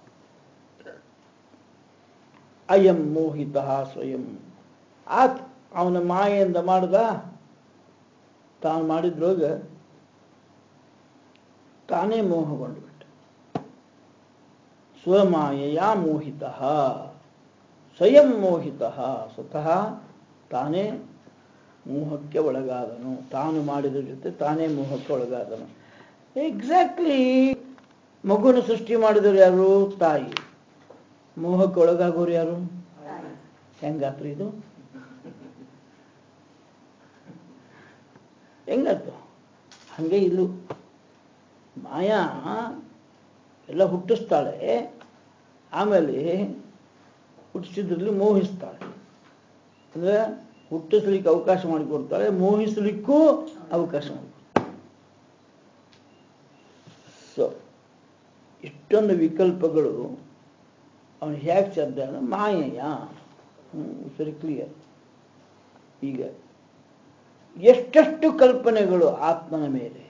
ಅಯಂ ಮೋಹಿತ ಸ್ವಯಂ ಆತ ಅವನ ಮಾಯೆಯಿಂದ ಮಾಡ್ದ ತಾನು ಮಾಡಿದ್ರೊಳಗ ತಾನೇ ಮೋಹಗೊಂಡು ಬಿಟ್ಟ ಸ್ವಮಾಯೆಯ ಮೋಹಿತ ಸ್ವಯಂ ಮೋಹಿತ ಸ್ವತಃ ತಾನೇ ಮೋಹಕ್ಕೆ ಒಳಗಾದನು ತಾನು ಮಾಡಿದ ಜೊತೆ ತಾನೇ ಮೋಹಕ್ಕೆ ಒಳಗಾದನು ಎಕ್ಸಾಕ್ಟ್ಲಿ ಮಗುನ ಸೃಷ್ಟಿ ಮಾಡಿದವರು ಯಾರು ತಾಯಿ ಮೋಹಕ್ಕೆ ಒಳಗಾಗೋರು ಯಾರು ಹೆಂಗಾತ್ರಿ ಇದು ಹೆಂಗಾತು ಹಂಗೆ ಇಲ್ಲು ಮಾಯಾ ಎಲ್ಲ ಹುಟ್ಟಿಸ್ತಾಳೆ ಆಮೇಲೆ ಹುಟ್ಟಿಸಿದ್ರಲ್ಲಿ ಮೋಹಿಸ್ತಾಳೆ ಅಂದ್ರೆ ಹುಟ್ಟಿಸ್ಲಿಕ್ಕೆ ಅವಕಾಶ ಮಾಡಿಕೊಡ್ತಾಳೆ ಮೋಹಿಸ್ಲಿಕ್ಕೂ ಅವಕಾಶ ಮಾಡಿಕೊಡ್ತಾಳೆ ಸೊ ಇಷ್ಟೊಂದು ವಿಕಲ್ಪಗಳು ಅವನು ಹೇಗೆ ಸಾಧ್ಯ ಅಂದ್ರೆ ಮಾಯೆಯ ಸರಿ ಕ್ಲಿಯರ್ ಈಗ ಎಷ್ಟೆಷ್ಟು ಕಲ್ಪನೆಗಳು ಆತ್ಮನ ಮೇಲೆ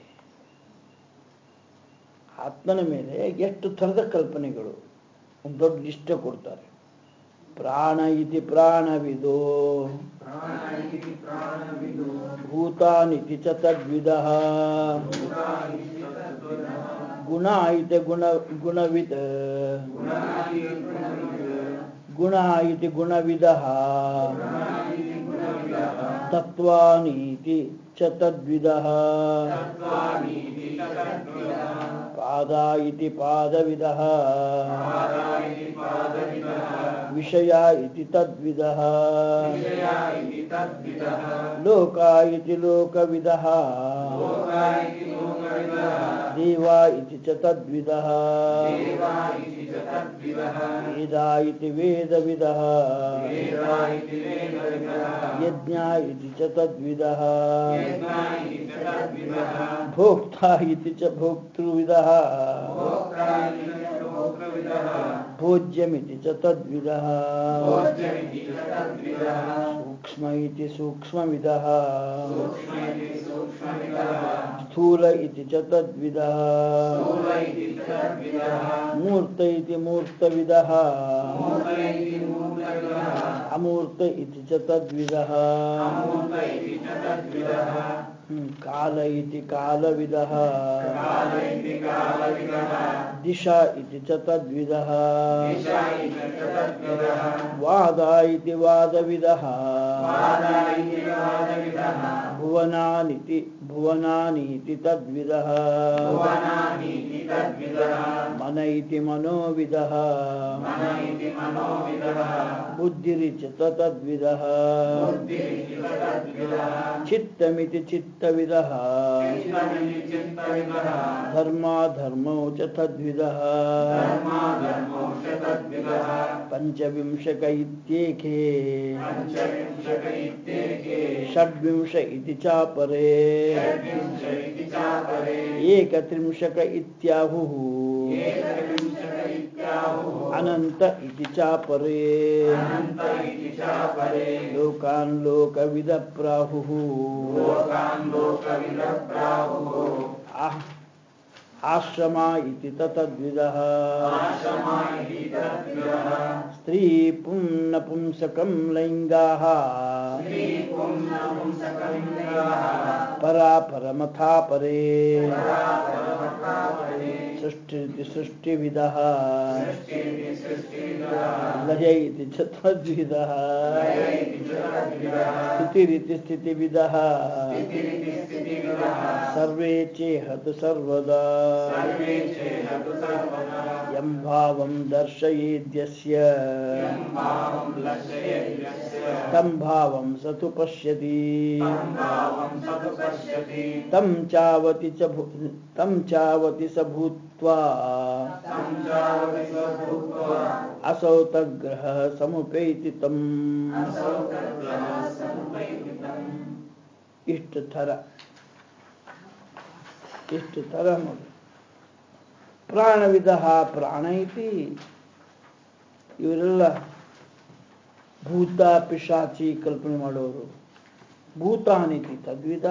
ಆತ್ಮನ ಮೇಲೆ ಎಷ್ಟು ಥರದ ಕಲ್ಪನೆಗಳು ಒಂದು ದೊಡ್ಡ ಲಿಸ್ಟ್ ಕೊಡ್ತಾರೆ ಪ್ರಾಣ ಇತಿ ಪ್ರಾಣವಿದೋ ಪ್ರಾಣ ಇತಿ ಪ್ರಾಣವಿದು ಭೂತಾನಿತಿ ಚ ತದ್ವಿಧ ಭೂತಾನಿ ತದ್ವಿಧ ಗುಣ ಇತಿ ಗುಣ ಗುಣವಿದ ಗುಣಾನಿ ಗುಣವಿದ ಗುಣ ಇತಿ ಗುಣವಿದ ಗುಣಾನಿ ಗುಣವಿದಃ ತತ್ವಾನೀತಿ ಚ ತದ್ವಿಧ ತತ್ವಾನೀತಿ ತದ್ವಿದಃ ಪಾದ ಇತಿ ಪಾದವಿದ ಪಾದಾಯಿತಿ ಪಾದವಿದಃ ವಿಷಯ ಇತಿ ತದ್ವಿಧ ವಿಷಯ ಇತಿ ತದ್ವಿದಃ ಲೋಕ ಇತಿ ಲೋಕವಿದ ಲೋಕಾಯಿತಿ ಲೋಕವಿದಃ ದೇವ ಇತಿ ಚ ತದ್ವಿಧ ದೇವಾ ಇತಿ ಚ ತದ್ವಿದಃ ವೇದ ಇತಿ ವೇದವಿದ ವೇದ ಇತಿ ವೇದವಿದಃ ಯಜ್ಞ ಇತಿ ಚ ತದ್ವಿಧ ಯಜ್ಞ ಇತಿ ಚ ತದ್ವಿದಃ ಭೋಕ್ತಾ ಇತಿ ಚ ಭೋಕ್ತೃವಿದ ಭೋಕ್ತಾ ಇತಿ ಚ ಭೋಕ್ತೃವಿದಃ ಭೋಜ್ಯಮಿತಿ ಚ ತದ್ವಿಧ ಭೋಜ್ಯಮಿತಿ ಚ ತದ್ವಿದಃ ಸೂಕ್ಷ್ಮ ಇತಿ ಸೂಕ್ಷ್ಮವಿದ ಸೂಕ್ಷ್ಮ ಇತಿ ಸೂಕ್ಷ್ಮವಿದಃ ಸ್ಥೂಲ ಇತಿ ಚ ತದ್ವಿಧ ಸ್ಥೂಲ ಇತಿ ಚ ತದ್ವಿದಃ ಮೂರ್ತ ಇತಿ ಮೂರ್ತವಿದ ಮೂರ್ತ ಇತಿ ಮೂರ್ತವಿದಃ ಅಮೂರ್ತ ಇತಿ ಚ ತದ್ವಿಧ ಅಮೂರ್ತ ಇತಿ ಚ ತದ್ವಿದಃ ಕಾಲ ಇತಿ ಕಾಲವಿದ ಕಾಲ ಇತಿ ಕಾಲವಿದಃ ದಿಶಾ ಇತಿ ಚ ತದ್ವಿದಃ दिशा इति च तद्विदः ವಾದ ಇತಿ ವಾದವಿದಃ वाद इति वादविदः ಭುವನಾನಿತಿ ಭುವನಾನೀತಿ ತದ್ವಿದಃ भुवनानीति तद्विदः ಮನ ಇತಿ ಮನೋವಿದಃ मन इति मनोविदः ಬುದ್ಧಿರಿಚ ತ ತದ್ವಿದಃ बुद्धिरिति च तद्विदः ಚಿತ್ತಮಿತಿ ಚಿತ್ತವಿದಃ चित्तमिति चित्तविदः ಧರ್ಮಾಧರ್ಮೌ ಚ ತದ್ವಿದಃ धर्मा धर्मौ च तद्विदः ಪಂಚವಿಂಶಕ ಇತ್ಯೇಕೆ पञ्चविंशत इत्येके ಷಡ್ವಿಂಶ ಇತಿ ಚಾಪರೇ षड्विंश इति चापरे ಏಕತ್ರಿಂಶಕ ಇತ್ಯಾಹುಃ एकविंशत इत्याहुः ಅನಂತ ಇತಿ ಚಾಪರೇ अनन्त इति चापरे ಲೋಕಾನ್ ಲೋಕವಿದ ಪ್ರಾಹುಃ लोकान् लोकविदः प्राहुः ಆಹ್- ಆಶ್ರಮ ಇತಿ ತದ್ವಿದಃ आश्रमा इति तद्विदः ಸ್ತ್ರೀ ಪುಂನಪುಂಸಕಂ ಲೈಂಗಾಃ स्त्रीपुंसपुंसकलिङ्गाः ಪರಾ ಪರಮಥಾ ಪರೇ परापरमथापरे ಸೃಷ್ಟಿರಿತಿ ಸೃಷ್ಟಿವಿದಃ सृष्टिरिति सृष्टिविदः ಲಯ ಇತಿ ಚ ತದ್ವಿದಃ लय इति च तद्विदः ಸ್ಥಿತಿರಿತಿ ಸ್ಥಿತಿವಿದಃ स्थितिरिति स्थितिविदः ಸರ್ವೇ ಚೇಹತು ಸರ್ವದಾ सर्वे चेहतु सर्वदा ಯಂ ಭಾವಂ ದರ್ಶಯೇದ್ಯಸ್ಯ यं भावं लक्षयेद्यस्य तं भावं स तु पश्यति तं भावं स तु पश्यति तं चावति च भू तं चावति स भूत्वा तं चावति स भूत्वा असौ तग्रहः समुपैति तम् असौ तद्ग्रहः समुपैतितम् ಇಷ್ಟು ಥರ ಇಷ್ಟು ಥರ ನೋಡಿ ಪ್ರಾಣವಿಧ ಪ್ರಾಣ ಐತಿ ಇವರೆಲ್ಲ ಭೂತ ಪಿಶಾಚಿ ಕಲ್ಪನೆ ಮಾಡೋರು ಭೂತಾನಿತಿ ತದ್ವಿಧ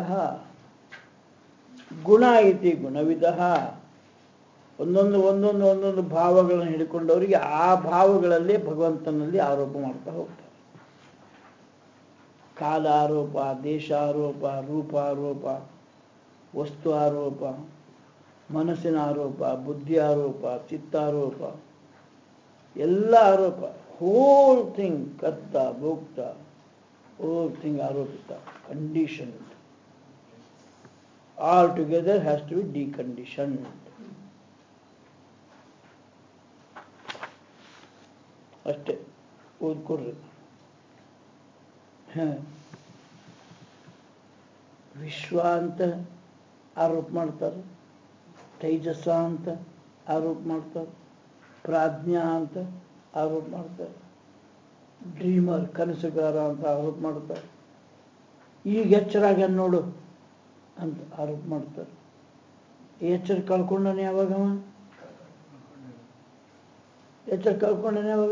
ಗುಣ ಐತಿ ಗುಣವಿಧ ಒಂದೊಂದು ಒಂದೊಂದು ಒಂದೊಂದು ಭಾವಗಳನ್ನು ಹಿಡ್ಕೊಂಡವರಿಗೆ ಆ ಭಾವಗಳಲ್ಲೇ ಭಗವಂತನಲ್ಲಿ ಆರೋಪ ಮಾಡ್ತಾ ಹೋಗ್ತಾರೆ ಕಾಲ ಆರೋಪ ದೇಶ ಆರೋಪ ರೂಪ ಆರೋಪ ವಸ್ತು ಆರೋಪ ಮನಸ್ಸಿನ ಆರೋಪ ಬುದ್ಧಿ ಆರೋಪ ಚಿತ್ತಾರೋಪ ಎಲ್ಲ ಆರೋಪ ಹೋಲ್ ಥಿಂಗ್ ಕರ್ತ ಭೋಕ್ತ ಹೋಲ್ ಥಿಂಗ್ ಆರೋಪಿತ condition all together has to be decondition ಅಷ್ಟೇ ಓದ್ಕೊಡ್ರಿ ಹ. ವಿಶ್ವ ಅಂತ ಆರೋಪ ಮಾಡ್ತಾರೆ ತೈಜಸ ಅಂತ ಆರೋಪ ಮಾಡ್ತಾರೆ ಪ್ರಾಜ್ಞಾ ಅಂತ ಆರೋಪ ಮಾಡ್ತಾರೆ ಡ್ರೀಮರ್ ಕನಸುಗಾರ ಅಂತ ಆರೋಪ ಮಾಡ್ತಾರೆ ಈಗ ಎಚ್ಚರಾಗ್ಯಾನ ನೋಡು ಅಂತ ಆರೋಪ ಮಾಡ್ತಾರೆ ಎಚ್ಚರ ಕಳ್ಕೊಂಡಾನೆ ಯಾವಾಗವ ಎಚ್ಚರ ಕಳ್ಕೊಂಡಾನೆ ಯಾವಾಗ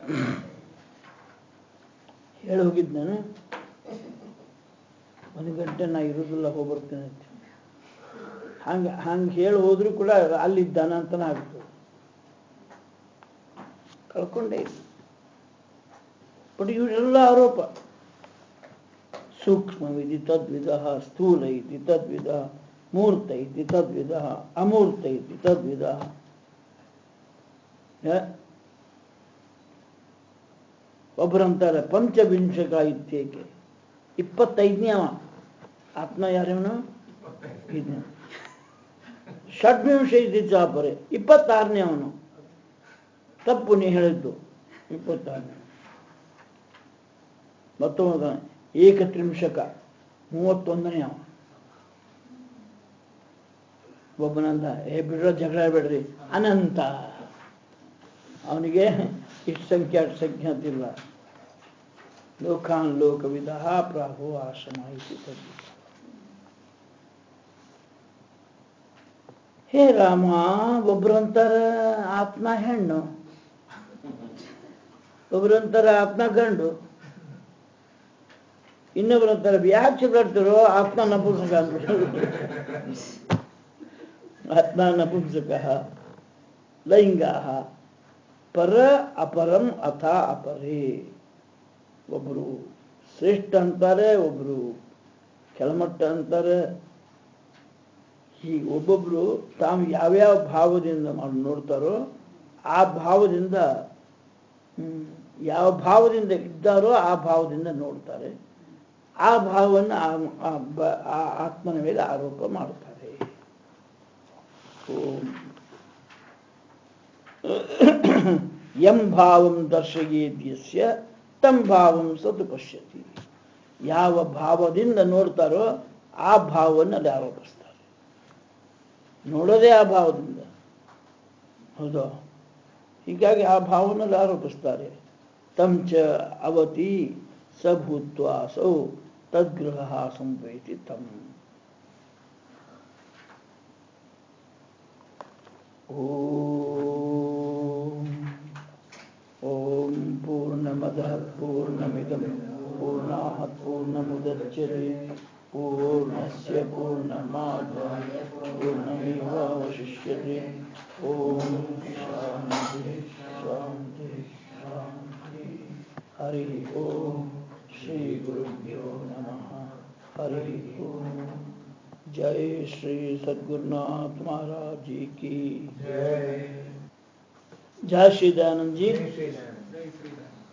ಹೇಳಿ ಹೋಗಿದ್ ನಾನು ಒಂದು ಗಂಟೆ ನಾ ಇರೋದಿಲ್ಲ ಹೋಗ್ಬರ್ತೇನೆ ಅಂತ ಹಂಗೆ ಹಂಗೆ ಹೇಳಿ ಹೋದ್ರು ಕೂಡ ಅಲ್ಲಿದ್ದಾನ ಅಂತನ ಆಗ್ತದೆ ಕಳ್ಕೊಂಡೇ ಇಲ್ಲ ಬಟ್ ಇವರೆಲ್ಲ ಆರೋಪ ಸೂಕ್ಷ್ಮವಿಧಿ ತದ್ವಿಧ ಸ್ಥೂಲ ಇತಿ ತದ್ವಿಧ ಮೂರ್ತ ಇತಿ ತದ್ವಿಧ ಅಮೂರ್ತ ಇತಿ ತದ್ವಿಧ ಹ? ಒಬ್ಬರಂತಾರೆ ಪಂಚವಿಂಶಕ ಇತ್ಯೇಕೆ ಇಪ್ಪತ್ತೈದನೇ ಅವ ಆತ್ಮ ಯಾರೇವನು ಐದನೇ ಷಡ್ವಿಂಶ ಇತಿ ಚಾಪರೆ ಇಪ್ಪತ್ತಾರನೇ ಅವನು ತಪ್ಪು ನೀ ಹೇಳಿದ್ದು ಇಪ್ಪತ್ತಾರನೇ ಮತ್ತೊಂದು ಏಕತ್ರಿಂಶಕ ಮೂವತ್ತೊಂದನೇ ಅವ ಒಬ್ಬನಂದ ಏ ಬಿಡ್ರ ಜಗಳ ಬೇಡ್ರಿ ಅನಂತ ಅವನಿಗೆ ಇಷ್ಟು ಸಂಖ್ಯೆ ಅಷ್ಟು ಸಂಖ್ಯೆ ಅಂತಿಲ್ಲ ಲೋಕಾನ್ ಲೋಕವಿಧ ಪ್ರಾಹು ಆಶ್ರಮ ಇತಿ ತದ್ವಿಧ. ಹೇ ರಾಮ ಒಬ್ರು ಅಂತಾರ ಆತ್ಮ ಹೆಣ್ಣು ಒಬ್ರು ಅಂತಾರ ಆತ್ಮ ಗಂಡು ಇನ್ನೊಬ್ರು ಅಂತಾರೆ ಯಾಕೆ ಚಿಗಾಡ್ತಿರೋ ಆತ್ಮ ನಪುಂಸಕ ಅಂದ್ಬಿಟ್ಟು ಆತ್ಮ ನಪುಂಸಕ ಲೈಂಗ ಪರ ಅಪರಂ ಅಥ ಅಪರೇ ಒಬ್ರು ಶ್ರೇಷ್ಠ ಅಂತಾರೆ ಒಬ್ರು ಕೆಳಮಟ್ಟ ಅಂತಾರೆ ಈ ಒಬ್ಬೊಬ್ರು ತಾವು ಯಾವ್ಯಾವ ಭಾವದಿಂದ ಮಾಡ್- ನೋಡ್ತಾರೋ ಆ ಭಾವದಿಂದ ಹ್ಮ್, ಯಾವ ಭಾವದಿಂದ ಇದ್ದಾರೋ ಆ ಭಾವದಿಂದ ನೋಡ್ತಾರೆ ಆ ಭಾವವನ್ನು ಆ- ಆ ಬ- ಆ ಆತ್ಮನ ಮೇಲೆ ಆರೋಪ ಮಾಡ್ತಾರೆ ಓಂ ಯಂ ಭಾವಂ ದರ್ಶಯೇದ್ಯಸ್ಯ ತಂ ಭಾವಂ ಸತ್ ಪಶ್ಯತಿ ಯಾವ ಭಾವದಿಂದ ನೋಡ್ತಾರೋ ಆ ಭಾವವನ್ನು ಅಲ್ಲಿ ಆರೋಪಿಸ್ತಾರೆ ನೋಡೋದೇ ಆ ಭಾವದಿಂದ ಹೌದಾ ಹೀಗಾಗಿ ಆ ಭಾವನಲ್ಲಿ ಆರೋಪಿಸ್ತಾರೆ ತಂ ಚ ಅವತಿ ಸಭೂತ್ವಾಸೌ ತದ್ಗೃಹ ಸಂವೈತಿ ತಂ ಓಂ ಓಂ ಪೂರ್ಣಮದಃ ಪೂರ್ಣಮಿದಂ ಪೂರ್ಣಾತ್ ಪೂರ್ಣಮುದಚ್ಯತೆ ಪೂರ್ಣಸ್ಯ ಪೂರ್ಣಮಾದಾಯ ಪೂರ್ಣಮೇವಾವಶಿಷ್ಯತೆ ಓಂ ಶಾಂತಿ ಶಾಂತಿ ಶಾಂತಿ ಹರಿ ಓಂ ಶ್ರೀ ಗುರುಭ್ಯೋ ನಮಃ हरि ओम जय श्री सद्गुरुनाथ महाराज जी की जय जय श्री दयानंद जी जय श्री राम।